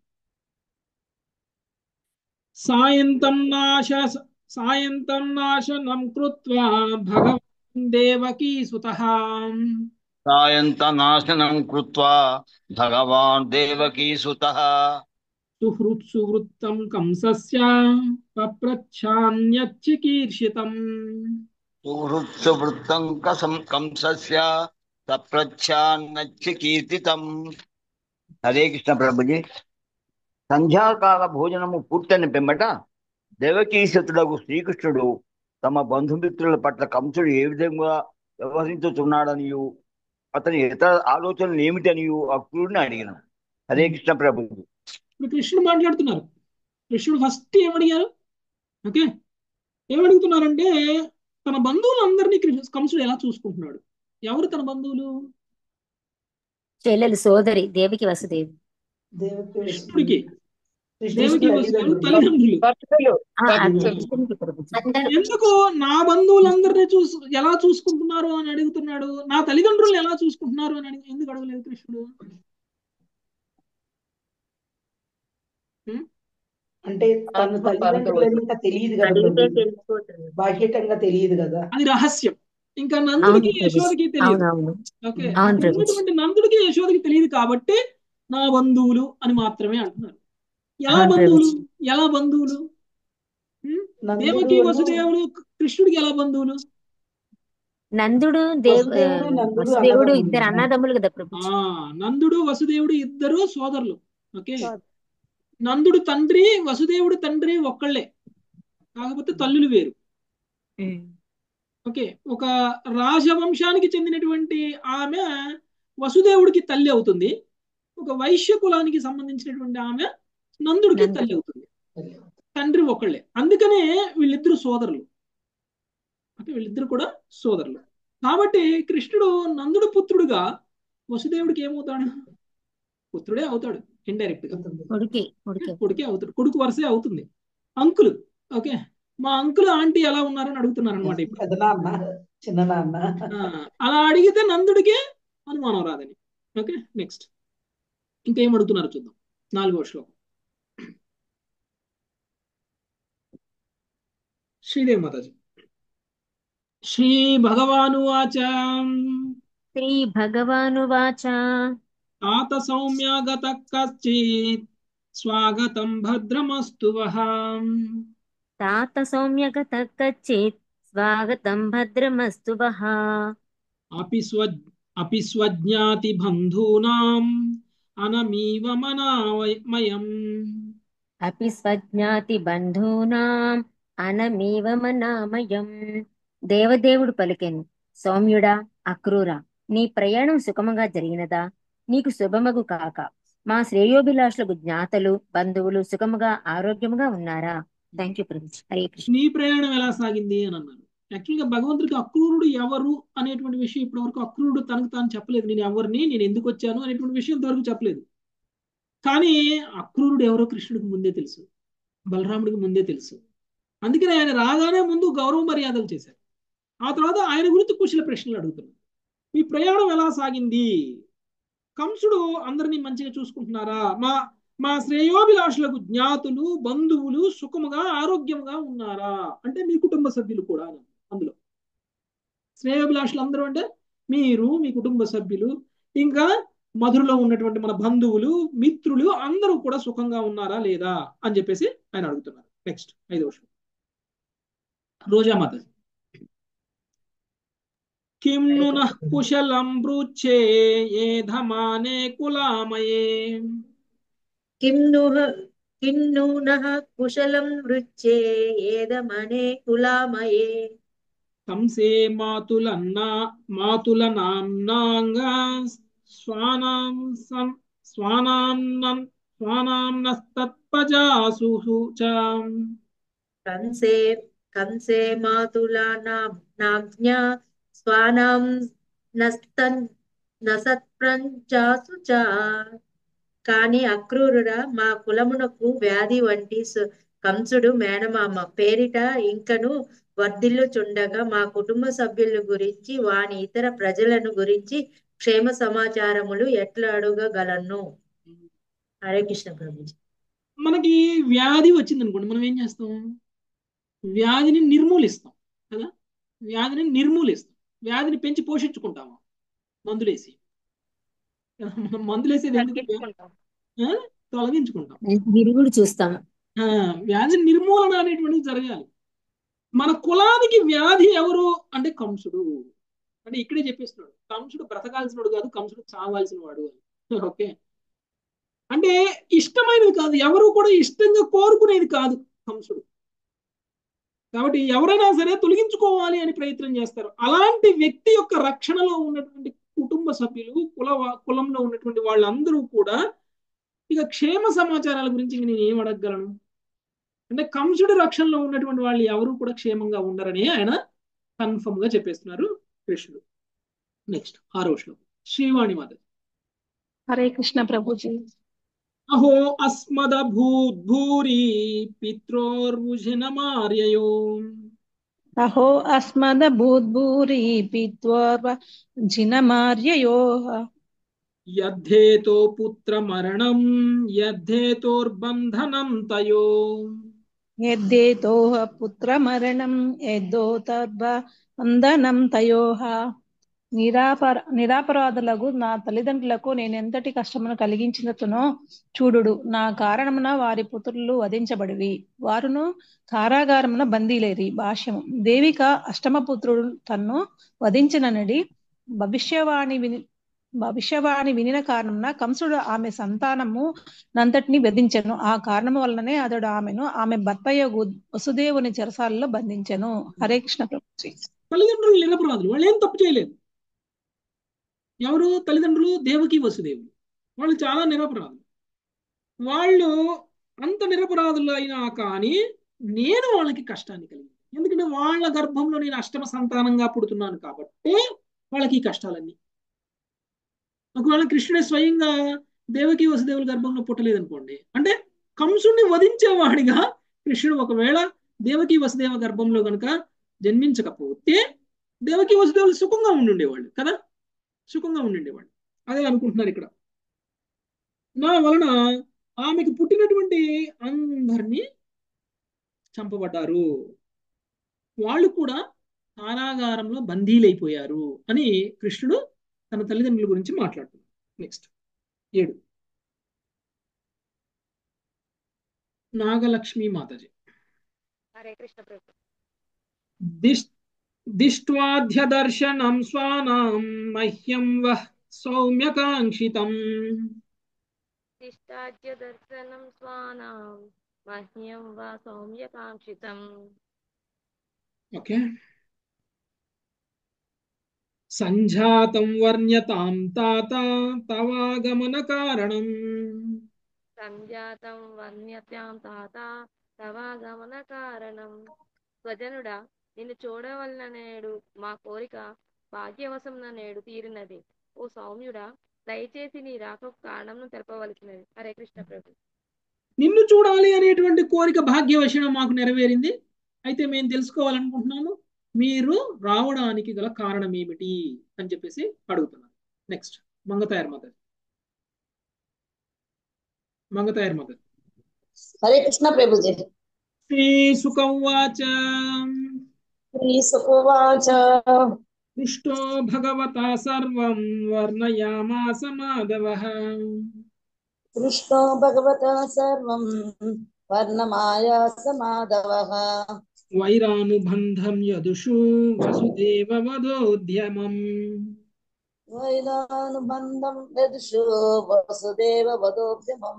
సాయంతం నాశ సాయంతం నాశనం కృత్వా భగవాన్ దేవకీ సుతః సాయంత నాశనం కృత్వా భగవాన్ దేవకీ సుతః సుహృత్సువృత్తం కంసస్య పప్రచ్ఛాన్యచ్చికీర్షితం సుహృత్సువృత్తం కసం కంసస్య సప్రచ్ఛాన్నచ్చి కీర్తితం హరే కృష్ణ ప్రభుజీ సంధ్యాకాల భోజనము పూర్తయిన పిమ్మట దేవకీశతుడకు శ్రీకృష్ణుడు తమ బంధుమిత్రుల పట్ల కంసుడు ఏ విధంగా వ్యవహరించుతున్నాడనియు అతని ఇతర ఆలోచనలు ఏమిటనియు అక్రూరుని అడిగిన హరే కృష్ణ ప్రభుజీ ఇప్పుడు కృష్ణుడు మాట్లాడుతున్నారు కృష్ణుడు ఫస్ట్ ఏమడిగారు ఓకే ఏమడుగుతున్నారంటే తన బంధువులందరినీ కృష్ణ- కంసుడు ఎలా చూసుకుంటున్నాడు ఎవరు తన బంధువులు చెల్లెలు సోదరి దేవికి వసుదేవి కృష్ణుడికి దేవకి వసుదేవులు తల్లిదండ్రులు ఆ, అది ఎందుకు నా బంధువులందరినీ చూసు ఎలా చూసుకుంటున్నారు అని అడుగుతున్నాడు నా తల్లిదండ్రులను ఎలా చూసుకుంటున్నారు అని అడిగి ఎందుకు అడగలేదు కృష్ణుడు అంటే తన తల్లిదండ్రులు ఇంకా తెలియదు కదా అడిగితే ప్రభు. తెలిసిపోతుంది బాహ్యకంగా తెలియదు కదా అది రహస్యం ఇంకా నందుడికి అవును ప్రభుజీ యశోదకి తెలియదు అవునవును ఓకే అవును అక్కడ ప్రభుజీ ఉన్నటువంటి నందుడికి యశోదకి తెలియదు కాబట్టి నా బంధువులు అని మాత్రమే అంటున్నారు ఎలా అవును బంధువులు ప్రభుజీ ఎలా బంధువులు ఉం? నందుడు దేవకి వసుదేవులు కృష్ణుడికి ఎలా బంధువులు నందుడు దేవ్ ఆ, వసుదేవుడు నందుడు వసుదేవుడు అన్నదమ్ములు ఇద్దరు అన్నదమ్ములు కదా ఆ ప్రభుజీ నందుడు వసుదేవుడు ఇద్దరు సోదరులు ఓకే నందుడు తండ్రి వసుదేవుడు తండ్రి ఒక్కళ్ళే కాకపోతే తల్లులు వేరు ఉమ్. ఓకే ఒక రాజవంశానికి చెందినటువంటి ఆమె వసుదేవుడికి తల్లి అవుతుంది ఒక వైశ్య కులానికి సంబంధించినటువంటి ఆమె నందుడికి నందుడు తల్లి అవుతుంది తండ్రి ఒకళ్ళే అందుకనే వీళ్ళిద్దరు సోదరులు ఓకే వీళ్ళిద్దరు కూడా సోదరులు కాబట్టి కృష్ణుడు నందుడు పుత్రుడుగా వసుదేవుడికి ఏమవుతాడు పుత్రుడే అవుతాడు ఇండైరెక్ట్ గా కొడుకే కొడుకే కొడుకే అవుతాడు కొడుకు వరుసే అవుతుంది అంకుల్ ఓకే మా అంకుల్ ఆంటీ ఎలా ఉన్నారని అడుగుతున్నారు అనమాట ఇప్పుడు పెద్ద నాన్న చిన్న నాన్న ఆ, అలా అడిగితే నందుడికి అనుమానం రాదని ఓకే నెక్స్ట్ ఇంకేం అడుగుతున్నారు చూద్దాం నాలుగవ శ్లోకం శ్రీదేవి మాతాజీ శ్రీ భగవానువాచ శ్రీ భగవానువాచ తాత సౌమ్యాగత కశ్చిత్ స్వాగతం భద్రమస్తు వః తాత సౌమ్యగత కచ్చిత్ స్వాగతం భద్రమస్తు వః అపి స్వ అపి స్వజ్ఞాతి బంధూనాం అనమీవ మనామయం అపి స్వజ్ఞాతి బంధూనాం అనమేవ మనామయం దేవదేవుడు పలికెను సౌమ్యుడా అక్రూరా నీ ప్రయాణం సుఖముగా జరిగినదా నీకు శుభమగు కాక మా శ్రేయోభిలాషులకు జ్ఞాతలు బంధువులు సుఖముగా ఆరోగ్యముగా ఉన్నారా థ్యాంక్ యూ ప్రభుజీ హరే కృష్ణ నీ ప్రయాణం ఎలా సాగింది అని అన్నారు యాక్చువల్గా భగవంతుడికి అక్రూరుడు ఎవరు అనేటువంటి విషయం ఇప్పటివరకు అక్రూరుడు తనకు తాను చెప్పలేదు నేను ఎవరిని నేను ఎందుకు వచ్చాను అనేటువంటి విషయం ఇంతవరకు చెప్పలేదు కానీ అక్రూరుడు ఎవరో కృష్ణుడికి ముందే తెలుసు బలరాముడికి ముందే తెలుసు అందుకని ఆయన రాగానే ముందు గౌరవ మర్యాదలు చేశారు ఆ తర్వాత ఆయన గురించి కుశల ప్రశ్నలు అడుగుతున్నారు మీ ప్రయాణం ఎలా సాగింది కంసుడు అందరినీ మంచిగా చూసుకుంటున్నారా మా మా శ్రేయోభిలాషులకు జ్ఞాతులు బంధువులు సుఖముగా ఆరోగ్యంగా ఉన్నారా అంటే మీ కుటుంబ సభ్యులు కూడా అని అందులో శ్రేయోభిలాషులు అందరూ అంటే మీరు మీ కుటుంబ సభ్యులు ఇంకా మధురలో ఉన్నటువంటి మన బంధువులు మిత్రులు అందరూ కూడా సుఖంగా ఉన్నారా లేదా అని చెప్పేసి ఆయన అడుగుతున్నారు నెక్స్ట్ ఐదో విషయం రోజామాత కిం ను నః కుశలం పృచ్ఛే ఏధమానే కులామయే किं नु किं नु नः कुशलं मृच्छे ఏదమనే కులామయే కంసే మాతులన్నా మాతుల నాంనాంగా స్వానాం సం స్వానాం స్వానాంనస్తత్పజాసు చ కంసే కంసే మాతులా నాజ్ఞ స్వానాం నస్తన్ నసత్ప్రంచాసు చ కాని అక్రూరుడా మా కులమునకు వ్యాధి వంటి సు- కంసుడు మేనమామ పేరిట ఇంకను వర్ధిల్లుచుండగా మా కుటుంబ సభ్యుల గురించి వాని ఇతర ప్రజలను గురించి క్షేమ సమాచారములు ఎట్లా అడగగలను హరే కృష్ణ ప్రభుజీ మనకి వ్యాధి వచ్చింది అనుకోండి మనం ఏం చేస్తాం వ్యాధిని నిర్మూలిస్తాం కదా వ్యాధిని నిర్మూలిస్తాం వ్యాధిని పెంచి పోషించుకుంటాము మందులేసి మనం మందులేసేది ఎందుకు ఆ? తొలగించుకుంటాం విరుగుడు చూస్తాం ఆ, వ్యాధి నిర్మూలన అనేటువంటిది జరగాలి మన కులానికి వ్యాధి ఎవరు అంటే కంసుడు అంటే ఇక్కడే చెప్పేస్తున్నాడు కంసుడు బ్రతకాల్సినవాడు కాదు కంసుడు చావాల్సిన వాడు అని ఓకే అంటే ఇష్టమైనది కాదు ఎవరు కూడా ఇష్టంగా కోరుకునేది కాదు కంసుడు కాబట్టి ఎవరైనా సరే తొలగించుకోవాలి అని ప్రయత్నం చేస్తారు అలాంటి వ్యక్తి యొక్క రక్షణలో ఉన్నటువంటి కుటుంబ సభ్యులు కుల కులంలో ఉన్నటువంటి వాళ్ళందరూ కూడా ఇక క్షేమ సమాచారాల గురించి ఇంక నేను ఏం అడగగలను అంటే కంసుడి రక్షణలో ఉన్నటువంటి వాళ్ళు ఎవరు కూడా క్షేమంగా ఉండరని ఆయన కన్ఫర్మ్ గా చెప్పేస్తున్నారు కృష్ణుడు నెక్స్ట్ ఆరో శ్లోకం శ్రీవాణి మాత హరే కృష్ణ ప్రభుజీ అహో అస్మదభూద్భూరి పిత్రోర్వుజినమార్యయో అహో అస్మదభూద్భూరి పిత్వోర్వ జినమార్యయోః యద్ధేతో పుత్రమరణం యద్ధేతోర్బంధనం తయో యద్దేతోహ పుత్రమరణం యద్దో తద్వ వందనం తయోహ నిరాపర నిరాపరాధులకు నా తల్లిదండ్రులకు నేను ఎంతటి కష్టమును కలిగించినతునో చూడుడు నా కారణమున వారి పుత్రులు వధించబడివి వారును కారాగారమున బందీలేరి భాష్యము దేవిక అష్టమ పుత్రుడు తన్ను వధించిననడి భవిష్యవాణి విని భవిష్యవాణి వినిన కారణమున కంసుడు ఆమె సంతానము నంతటిని వధించెను ఆ కారణము వలననే అతడు ఆమెను ఆమె భర్త యొగు వసుదేవుని చెరసాలలో బంధించెను హరే కృష్ణ ప్రభుజీ తల్లిదండ్రులు నిరపరాధులు వాళ్ళు ఏం తప్పు చేయలేదు ఎవరు తల్లిదండ్రులు దేవకి వసుదేవులు వాళ్ళు చాలా నిరపరాధులు వాళ్ళు అంత నిరపరాధులు అయినా కానీ నేను వాళ్ళకి కష్టాన్ని కలిగింది ఎందుకంటే వాళ్ళ గర్భంలో నేను అష్టమ సంతానంగా పుడుతున్నాను కాబట్టి వాళ్ళకి ఈ కష్టాలన్నీ ఒకవేళ కృష్ణుడే స్వయంగా దేవకి వసుదేవుల గర్భంలో పుట్టలేదనుకోండి అంటే కంసుడిని వధించేవాడిగా కృష్ణుడు ఒకవేళ దేవకి వసుదేవ గర్భంలో గనుక జన్మించకపోతే దేవకి వసుదేవులు సుఖంగా ఉండుండేవాళ్ళు కదా సుఖంగా ఉండుండేవాళ్ళు అదే అనుకుంటున్నారు ఇక్కడ నా వలన ఆమెకు పుట్టినటువంటి అందరినీ చంపబడ్డారు వాళ్ళు కూడా కారాగారంలో బందీలైపోయారు అని కృష్ణుడు తన తల్లిదండ్రుల గురించి మాట్లాడుతున్నాడు నెక్స్ట్ ఏడు నాగలక్ష్మి మాతాజీ హరే కృష్ణ ప్రభు దిష్ దిష్ట్వాధ్యదర్శనం స్వానాం మహ్యం వః సౌమ్యకాంక్షితం శిష్టాద్య దర్శనం స్వానాం మహ్యం వా సౌమ్యకాంక్షితం ఓకే సంజాతం వర్ణ్యతాం తాత తవాగమన కారణం సంజాతం వర్ణ్యత్యాం తాత తవాగమన కారణం స్వజనుడా నిన్ను చూడవలననేడు మా కోరిక భాగ్యవశం నేడు తీరినది ఓ సౌమ్యుడా దయచేసి నీ రాక కారణంను తెలపవలసినది హరే కృష్ణ ప్రభు నిన్ను చూడాలి అనేటువంటి కోరిక భాగ్యవశనం మాకు నెరవేరింది అయితే మేము తెలుసుకోవాలనుకుంటున్నాము మీరు రావడానికి గల కారణం ఏమిటి అని చెప్పేసి అడుగుతున్నారు next Mangathayar mother Mangathayar mother Hare Krishna ప్రభుజీ శ్రీ సుఖవాచ శ్రీ సుఖవాచ పృష్టో భగవతా సర్వం వర్ణయామాస మాధవ పృష్టో భగవత సర్వం వర్ణమాయాస మాధవ వైరానుబంధం యదుషు వసుదేవ వదోద్యమం వైరానుబంధం యదుషు వసుదేవ వదోద్యమం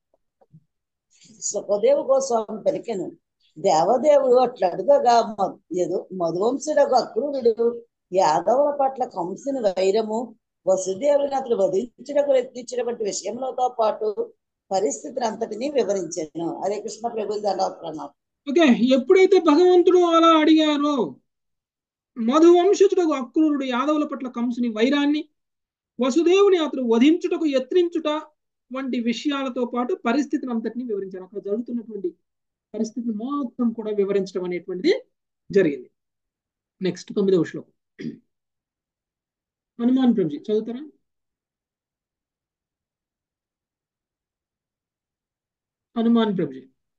సుఖదేవ గోస్వామి పలికెను దేవదేవుడు అట్లా అడుగగా మధు మధువంశుడకు అక్రూరుడు యాదవుల పట్ల కంసుని వైరము వసుదేవుని అతడు వధించుటకు యత్నించినటువంటి విషయంలోతో పాటు పరిస్థితిని అంతటినీ వివరించాను హరే కృష్ణ ప్రభు దండోత్రణం ఓకే ఎప్పుడైతే భగవంతుడు అలా అడిగారో మధువంశుడు అక్రూరుడు యాదవుల పట్ల కంసుని వైరాన్ని వసుదేవుని అతడు వధించుటకు యత్నించుట వంటి విషయాలతో పాటు పరిస్థితిని అంతటినీ వివరించారు అక్కడ జరుగుతున్నటువంటి పరిస్థితిని మొత్తం కూడా వివరించడం అనేటువంటిది జరిగింది నెక్స్ట్ తొమ్మిదవ శ్లోకం హనుమాన్ ప్రభుజీ చదువుతారా హనుమాన్ ప్రభుజీ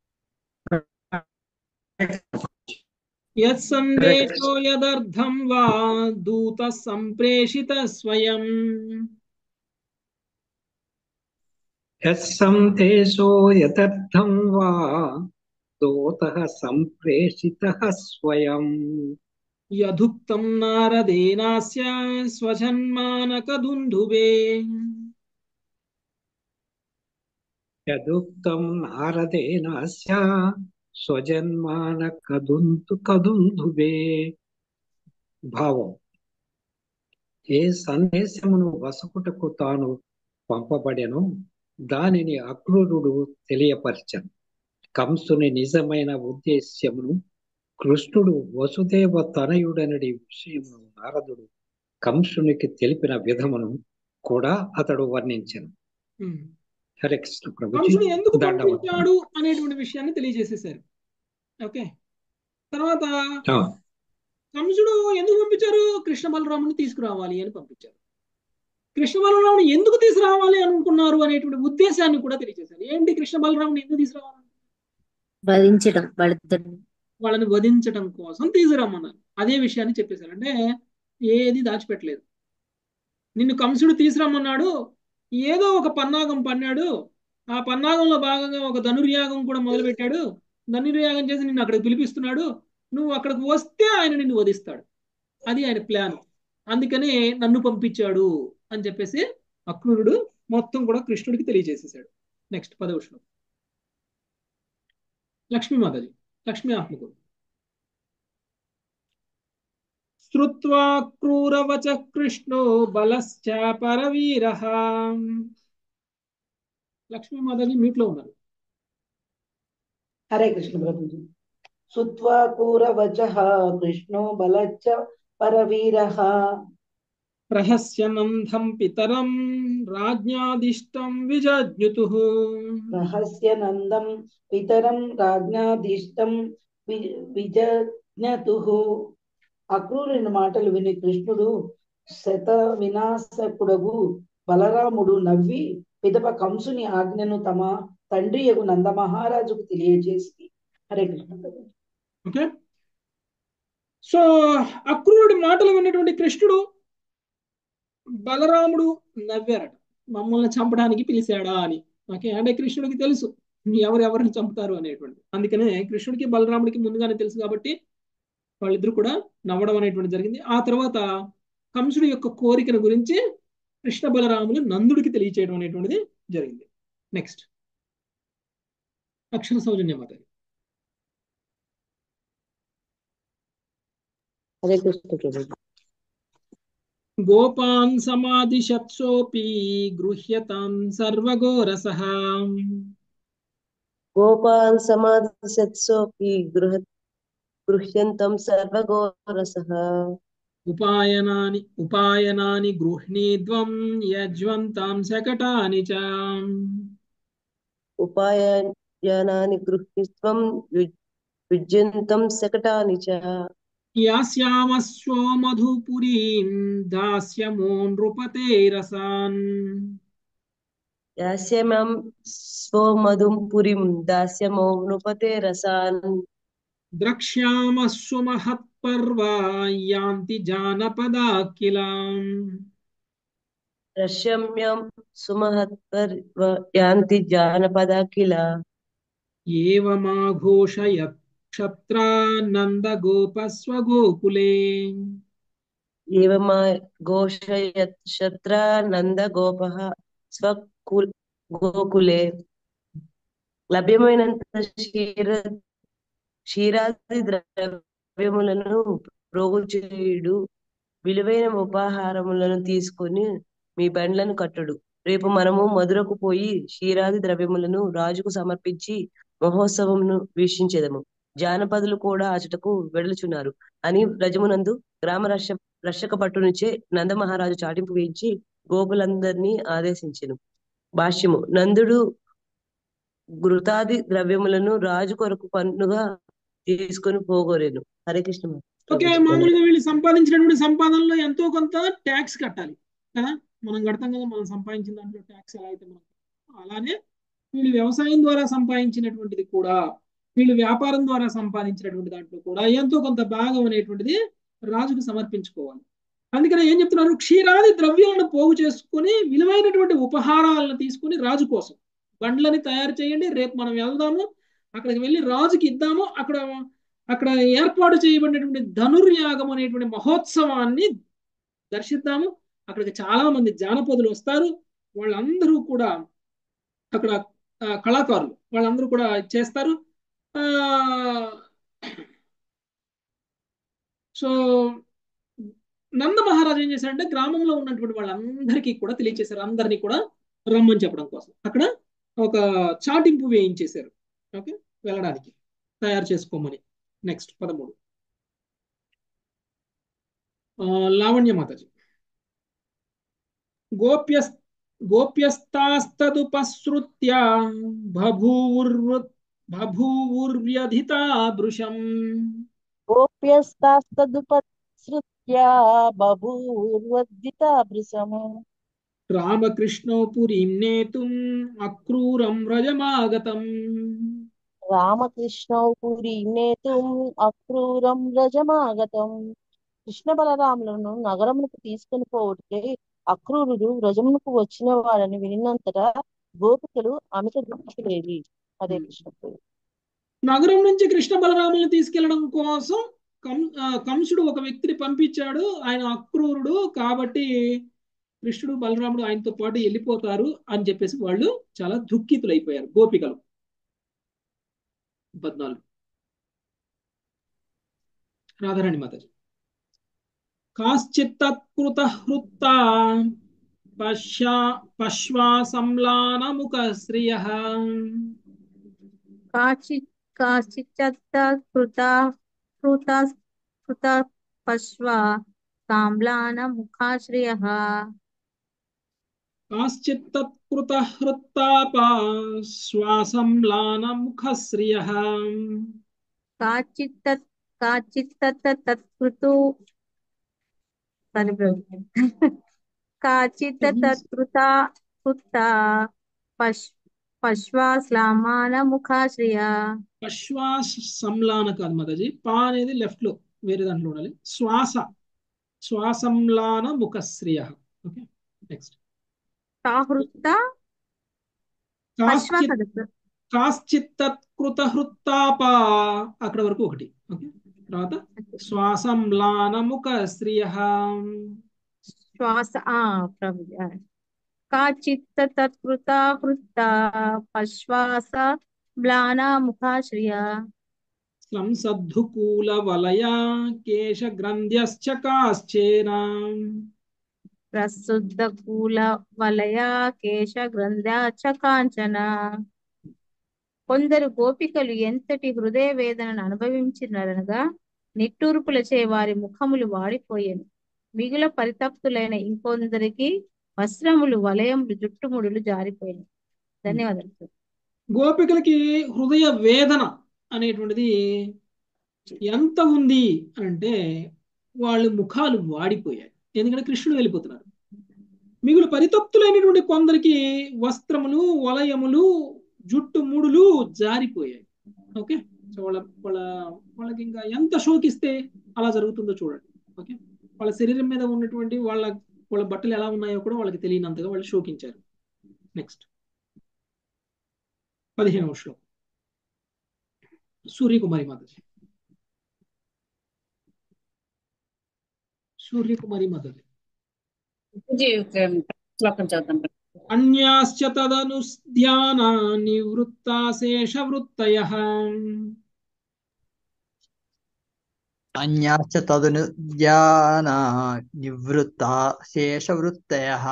యత్సందేశో యదర్థం వా దూత సంప్రేషిత స్వయం యస్సందేశో యథర్థం వా దూతః సంప్రేషితः స్వయం యదుక్తం నారదేనాస్య స్వజన్మానకదుందువే యదుక్తం నారదేనాస్య స్వజన్మాన కదుంతు కదుందువే భావం ఏ సందేశమును వసకుటకు తాను పంపబడెను దానిని అక్రూరుడు తెలియపరచను కంసుని నిజమైన ఉద్దేశ్యమును కృష్ణుడు వసుదేవ తనయుడనడి విషయమును నారదుడు కంసునికి తెలిపిన విధమును కూడా అతడు వర్ణించను హరే కృష్ణ ప్రభుజీ కంసుడు ఎందుకు దండవతం పంపించాడు అనేటువంటి విషయాన్ని తెలియజేసేసారు ఓకే తర్వాత ఆ, కంసుడు ఎందుకు పంపించారు కృష్ణ బలరాముని తీసుకురావాలి అని పంపించారు కృష్ణ బలరాముని ఎందుకు తీసుకురావాలి అనుకున్నారు అనేటువంటి ఉద్దేశాన్ని కూడా తెలియజేశారు ఏంటి కృష్ణ బలరాముని ఎందుకు తీసుకురావాలి వధించడం వాళ్ళిద్దరిని వాళ్ళని వధించడం కోసం తీసుకురమ్మన్నారు అదే విషయాన్ని చెప్పేశారు అంటే ఏది దాచిపెట్టలేదు నిన్ను కంసుడు తీసుకురమ్మన్నాడు ఏదో ఒక పన్నాగం పన్నాడు ఆ పన్నాగంలో భాగంగా ఒక ధనుర్యాగం కూడా మొదలుపెట్టాడు ధనుర్యాగం చేసి నిన్ను అక్కడికి పిలిపిస్తున్నాడు నువ్వు అక్కడికి వస్తే ఆయన నిన్ను వధిస్తాడు అది ఆయన ప్లాన్ అందుకనే నన్ను పంపించాడు అని చెప్పేసి అక్రూరుడు మొత్తం కూడా కృష్ణుడికి తెలియజేసేసాడు నెక్స్ట్ పదవ శ్లోకం లక్ష్మీ మాతాజీ లక్ష్మీ ఆత్మకు శ్రుత్వా క్రూరవచ కృష్ణో బలశ్చ పరవీర లక్ష్మీ మాతాజీ మీట్లో ఉన్నారు హరే కృష్ణ ప్రభుజీ సుత్వా కూరవచ కృష్ణో బలచ్చ పరవీరః రహస్యనందం పితరం రాజ్ఞాదిష్టం విజజ్ఞుతు రహస్యనందం పితరం రాజ్ఞాధిష్టం వి- విజజ్ఞతుః అక్రూరుని మాటలు విని కృష్ణుడు శత వినాశకుడగు బలరాముడు నవ్వి పిదప కంసుని ఆజ్ఞను తమ తండ్రి యగు నందమహారాజుకు తెలియజేసి హరే కృష్ణ ప్రభు ఓకే సో అక్రూరుడి మాటలు విన్నటువంటి కృష్ణుడు బలరాముడు నవ్వారట మమ్మల్ని చంపడానికి పిలిచాడా అని ఓకే అంటే కృష్ణుడికి తెలుసు ఎవరు ఎవరిని చంపుతారు అనేటువంటి అందుకనే కృష్ణుడికి బలరాముడికి ముందుగానే తెలుసు కాబట్టి వాళ్ళిద్దరు కూడా నవ్వడం అనేటువంటి జరిగింది ఆ తర్వాత కంసుడి యొక్క కోరికను గురించి కృష్ణ బలరాములు నందుడికి తెలియచేయడం అనేటువంటిది జరిగింది నెక్స్ట్ అక్షర సౌజన్య మాత హరే కృష్ణ ప్రభు గోపాన్ సమాధిశత్సోపి గృహ్యతాం సర్వఘోరసః గోపాన్ సమాధి సత్సోపి గృహ గృహ్యంతం సర్వఘోరసః ఉపాయనాని ఉపాయనాని గృహ్ణీద్వం యజ్వంతాం శకటాని చ ఉపాయనాని గృహ్యత్వం విజ్యంతం శకటాని చ యాస్యామస్వో మధుపురీం దాస్యమో నృపతే రసాన్ యాస్యమం స్వమధుం పురిం దాస్యమో నృపతే రసాన్ ద్రక్ష్యామస్సు మహత్పర్వా యాంతి జానపదా కిలాం రష్యమ్యం సుమహత్పర్వ యాంతి జానపద కిల ఏవమాఘోషయత్ క్షత్రా నందగోపస్వగోకులే ఏవమా ఘోషయత్ శత్ర నంద గోప స్వకుల్ గోకులే లభ్యమైనంత క్షీర క్షీరాది ద్రవ్యములను ప్రోగు చేయుడు విలువైన ఉపాహారములను తీసుకొని మీ బండ్లను కట్టుడు రేపు మనము మధురకు పోయి క్షీరాది ద్రవ్యములను రాజుకు సమర్పించి మహోత్సవమును వీక్షించేదము జానపదులు కూడా అచటకు వెడలుచున్నారు అని రజమునందు గ్రామ రక్ష రక్షక పట్టునుంచే నందమహారాజు చాటింపు వేయించి గోపులందరినీ ఆదేశించెను భాష్యము నందుడు ఘృతాది ద్రవ్యములను రాజు కొరకు పన్నుగా తీసుకొని పోగోరేను హరే కృష్ణ ఓకే మామూలుగా వీళ్ళు సంపాదించినటువంటి సంపాదనలో ఎంతో కొంత ట్యాక్స్ కట్టాలి కదా మనం కడతాం కదా మనం సంపాదించిన దాంట్లో ట్యాక్స్ ఎలా అయితే మనం అలానే వీళ్ళు వ్యవసాయం ద్వారా సంపాదించినటువంటిది కూడా వీళ్ళు వ్యాపారం ద్వారా సంపాదించినటువంటి దాంట్లో కూడా ఎంతో కొంత భాగం అనేటువంటిది రాజుకు సమర్పించుకోవాలి అందుకని ఏం చెప్తున్నారు క్షీరాది ద్రవ్యాలను పోగు చేసుకుని విలువైనటువంటి ఉపహారాలను తీసుకుని రాజు కోసం బండ్లని తయారు చేయండి రేపు మనం వెళ్దాము అక్కడికి వెళ్ళి రాజుకి ఇద్దాము అక్కడ అక్కడ ఏర్పాటు చేయబడినటువంటి ధనుర్యాగం అనేటువంటి మహోత్సవాన్ని దర్శిద్దాము అక్కడికి చాలా మంది జానపదులు వస్తారు వాళ్ళందరూ కూడా అక్కడ కళాకారులు వాళ్ళందరూ కూడా చేస్తారు సో నంద మహారాజు ఏం చేశారంటే గ్రామంలో ఉన్నటువంటి వాళ్ళందరికీ కూడా తెలియచేశారు అందరినీ కూడా రమ్మని చెప్పడం కోసం అక్కడ ఒక చాటింపు వేయించేశారు ఓకే వెళ్ళడానికి తయారు చేసుకోమని నెక్స్ట్ పదమూడు లావణ్య మాతాజీ గోప్య గోప్యస్తాస్తదుపసృత్య బభూవుర్వ బభూవుర్వ్యధితా భృశం గోప్యస్తాస్తదుపసృత్య బభూర్వద్దితా భృశము రామకృష్ణో పురీం నేతుం అక్రూరం రజమాగతం రామకృష్ణౌ పురి నేతుం అక్రూరం రజమాగతం కృష్ణ బలరాములను నగరమునకు తీసుకుని పోవటికే అక్రూరుడు వ్రజమునకు వచ్చిన వాడని వినినంతటా గోపికలు అమిత దుఃఖులేవి హరే కృష్ణ నగరం నుంచి కృష్ణ బలరాములను తీసుకెళ్లడం కోసం కం ఆ, కంసుడు ఒక వ్యక్తిని పంపించాడు ఆయన అక్రూరుడు కాబట్టి కృష్ణుడు బలరాముడు ఆయనతో పాటు వెళ్ళిపోతారు అని చెప్పేసి వాళ్ళు చాలా దుఃఖితులైపోయారు గోపికలు పద్నాలుగు రాధారాణి మాతాజీ కాశ్చిత్తత్కృత హృత్తా పశ్యా పశ్వాసంలానముఖ శ్రియ కాచి కాచిచ్చత్త కృత కృత కృత పశ్వ సాంబ్లాన ముఖాశ్రయ కాశ్చిత్తత్కృత హృత్తాప శ్వాసంలానముఖశ్రియ కాచిత్త కాచిత్తత తత్కృతు సారీ కాచిత్త తత్కృత కృత పశ్ పశ్వాస్లామాన ముఖాశ్రయ పశ్వాస సంలాన కాదు మాతాజీ పా అనేది లెఫ్ట్ లో వేరే దాంట్లో ఉండాలి శ్వాస శ్వాసంలాన ముఖశ్రియ ఓకే నెక్స్ట్ కాహృత పశ్వ కదా కాశ్చిత్తత్కృత హృత్తాప అక్కడ వరకు ఒకటి ఓకే తర్వాత శ్వాసంలాన ముఖ శ్రియ శ్వాస ఆ ప్రభు కాచిత్త తత్కృత కృత పశ్వాస మ్లానా ముఖాశ్రియ సంసద్ధుకూల వలయ కేశ గ్రంథ్యశ్చ కాశ్చేన ప్రశుద్ధ కూల వలయ కేశ గ్రంథ చ కాంచన కొందరు గోపికలు ఎంతటి హృదయ వేదనను అనుభవించినరనగా నిట్టూర్పులచే వారి ముఖములు వాడిపోయాను మిగుల పరితప్తులైన ఇంకొందరికి వస్త్రములు వలయములు జుట్టుముడులు జారిపోయాను ధన్యవాదాలు సార్. గోపికలకి హృదయ వేదన అనేటువంటిది ఎంత ఉంది అంటే వాళ్ళ ముఖాలు వాడిపోయాయి ఎందుకంటే కృష్ణుడు వెళ్ళిపోతున్నారు మిగులు పరితప్తులైనటువంటి కొందరికి వస్త్రములు వలయములు జుట్టు ముడులు జారిపోయాయి ఓకే సో వాళ్ళ వాళ్ళ వాళ్ళకి ఇంకా ఎంత శోకిస్తే అలా జరుగుతుందో చూడండి ఓకే వాళ్ళ శరీరం మీద ఉన్నటువంటి వాళ్ళ వాళ్ళ బట్టలు ఎలా ఉన్నాయో కూడా వాళ్ళకి తెలియనంతగా వాళ్ళు శోకించారు నెక్స్ట్ పదిహేనవ శ్లోకం సూర్యకుమారి మాతాజీ సూర్యకుమారి మాతాజీ శ్లోకం చదువుతాం అన్యాశ్చ తదనుధ్యాన నివృత్తాశేష వృత్తయ అన్యాశ్చ తదను ధ్యాన నివృత్తా శేషవృత్తయః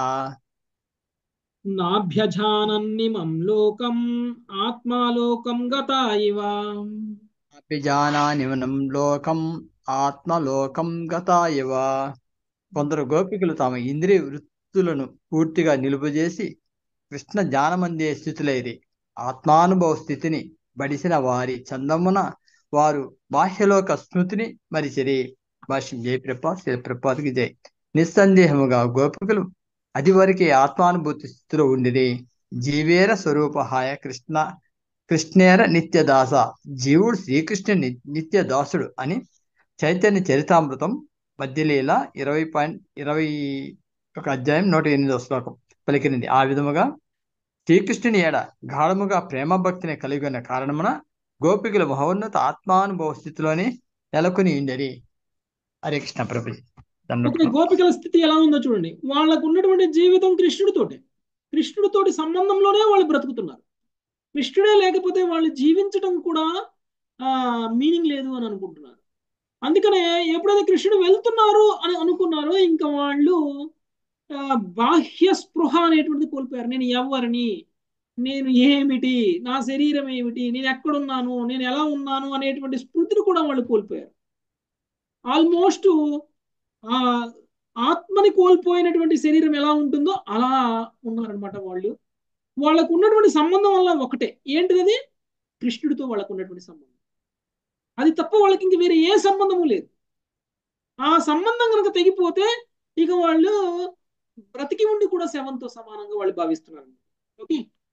నాభ్యజానన్నిమం లోకం ఆత్మాలోకం గతా ఇవ అభిజానానివనం లోకం ఆత్మలోకం గతా ఇవ కొందరు గోపికలు తమ ఇంద్రియ వృత్తులను పూర్తిగా నిలుపుజేసి కృష్ణ జ్ఞానమందే స్థితులైరి ఆత్మానుభవ స్థితిని బడిసిన వారి చందమున వారు బాహ్యలోక స్మృతిని మరిచిరి భాష్యం జయ ప్రపాత్ శ్రీ ప్రపాత్కి జై నిస్సందేహముగా గోపికలు అది వరకే ఆత్మానుభూతి స్థితిలో ఉండిరి జీవేర స్వరూపహాయ కృష్ణ కృష్ణేర నిత్యదాస జీవుడు శ్రీకృష్ణుని నిత్యదాసుడు అని చైతన్య చరితామృతం పద్యలీల ఇరవై పాయింట్ ఇరవై ఒక అధ్యాయం నూట ఎనిమిదవ శ్లోకం పలికినది ఆ విధముగా శ్రీకృష్ణుని ఏడ గాఢముగా ప్రేమ భక్తిని కలిగి ఉన్న కారణమున గోపికలు మహోన్నత ఆత్మానుభవ స్థితిలోనే నెలకొని ఉండరి హరే కృష్ణ ప్రభు ఓకే గోపికల స్థితి ఎలా ఉందో చూడండి వాళ్ళకు ఉన్నటువంటి జీవితం కృష్ణుడితోటే కృష్ణుడితోటి సంబంధంలోనే వాళ్ళు బ్రతుకుతున్నారు కృష్ణుడే లేకపోతే వాళ్ళు జీవించడం కూడా ఆ మీనింగ్ లేదు అని అనుకుంటున్నారు అందుకనే ఎప్పుడైతే కృష్ణుడు వెళ్తున్నారు అని అనుకున్నారో ఇంకా వాళ్ళు ఆ, బాహ్య స్పృహ అనేటువంటిది కోల్పోయారు నేను ఎవరిని నేను ఏమిటి నా శరీరం ఏమిటి నేను ఎక్కడున్నాను నేను ఎలా ఉన్నాను అనేటువంటి స్మృతిని కూడా వాళ్ళు కోల్పోయారు ఆల్మోస్ట్ ఆ ఆత్మని కోల్పోయినటువంటి శరీరం ఎలా ఉంటుందో అలా ఉన్నారనమాట వాళ్ళు వాళ్ళకు ఉన్నటువంటి సంబంధం వల్ల ఒకటే ఏంటిది అది కృష్ణుడితో వాళ్ళకు ఉన్నటువంటి సంబంధం అది తప్ప వాళ్ళకి ఇంక వేరే ఏ సంబంధము లేదు ఆ సంబంధం కనుక తెగిపోతే ఇక వాళ్ళు బ్రతికి ఉండి కూడా శవంతో సమానంగా వాళ్ళు భావిస్తున్నారు ఓకే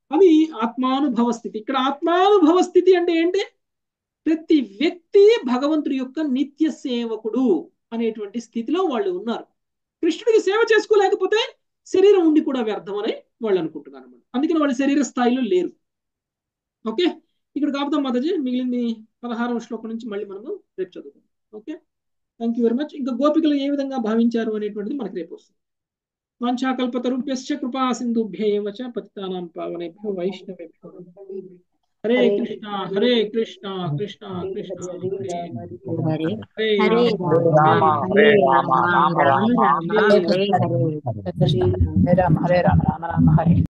అది ఆత్మానుభవ స్థితి ఇక్కడ ఆత్మానుభవ స్థితి అంటే ఏంటి ప్రతి వ్యక్తి భగవంతుడి యొక్క నిత్య సేవకుడు అనేటువంటి స్థితిలో వాళ్ళు ఉన్నారు కృష్ణుడికి సేవ చేసుకోలేకపోతే శరీరం ఉండి కూడా వ్యర్థం అని వాళ్ళు అనుకుంటున్నారు అన్నమాట అందుకని వాళ్ళు శరీర స్థాయిలో లేరు ఓకే ఇక్కడ కాపుదాం మాతాజీ మిగిలింది పదహారవ శ్లోకం నుంచి మళ్ళీ మనము రేపు చదువుతాం okay thank you very much ఇంకా గోపికలు ఏ విధంగా భావించారు అనేటువంటిది మనకి రేపు వస్తుంది వాంఛాకల్పతరుభ్యశ్చ కృపా సింధుభ్య ఏవ చ పతితానాం పావనేభ్యో వైష్ణవేభ్యో హరే కృష్ణ హరే కృష్ణ కృష్ణ కృష్ణ హరే హరే హరే రామ రామ హరే రామ రామ రామ హరే హరే హరే రామ హరే రామ రామ రామ హరే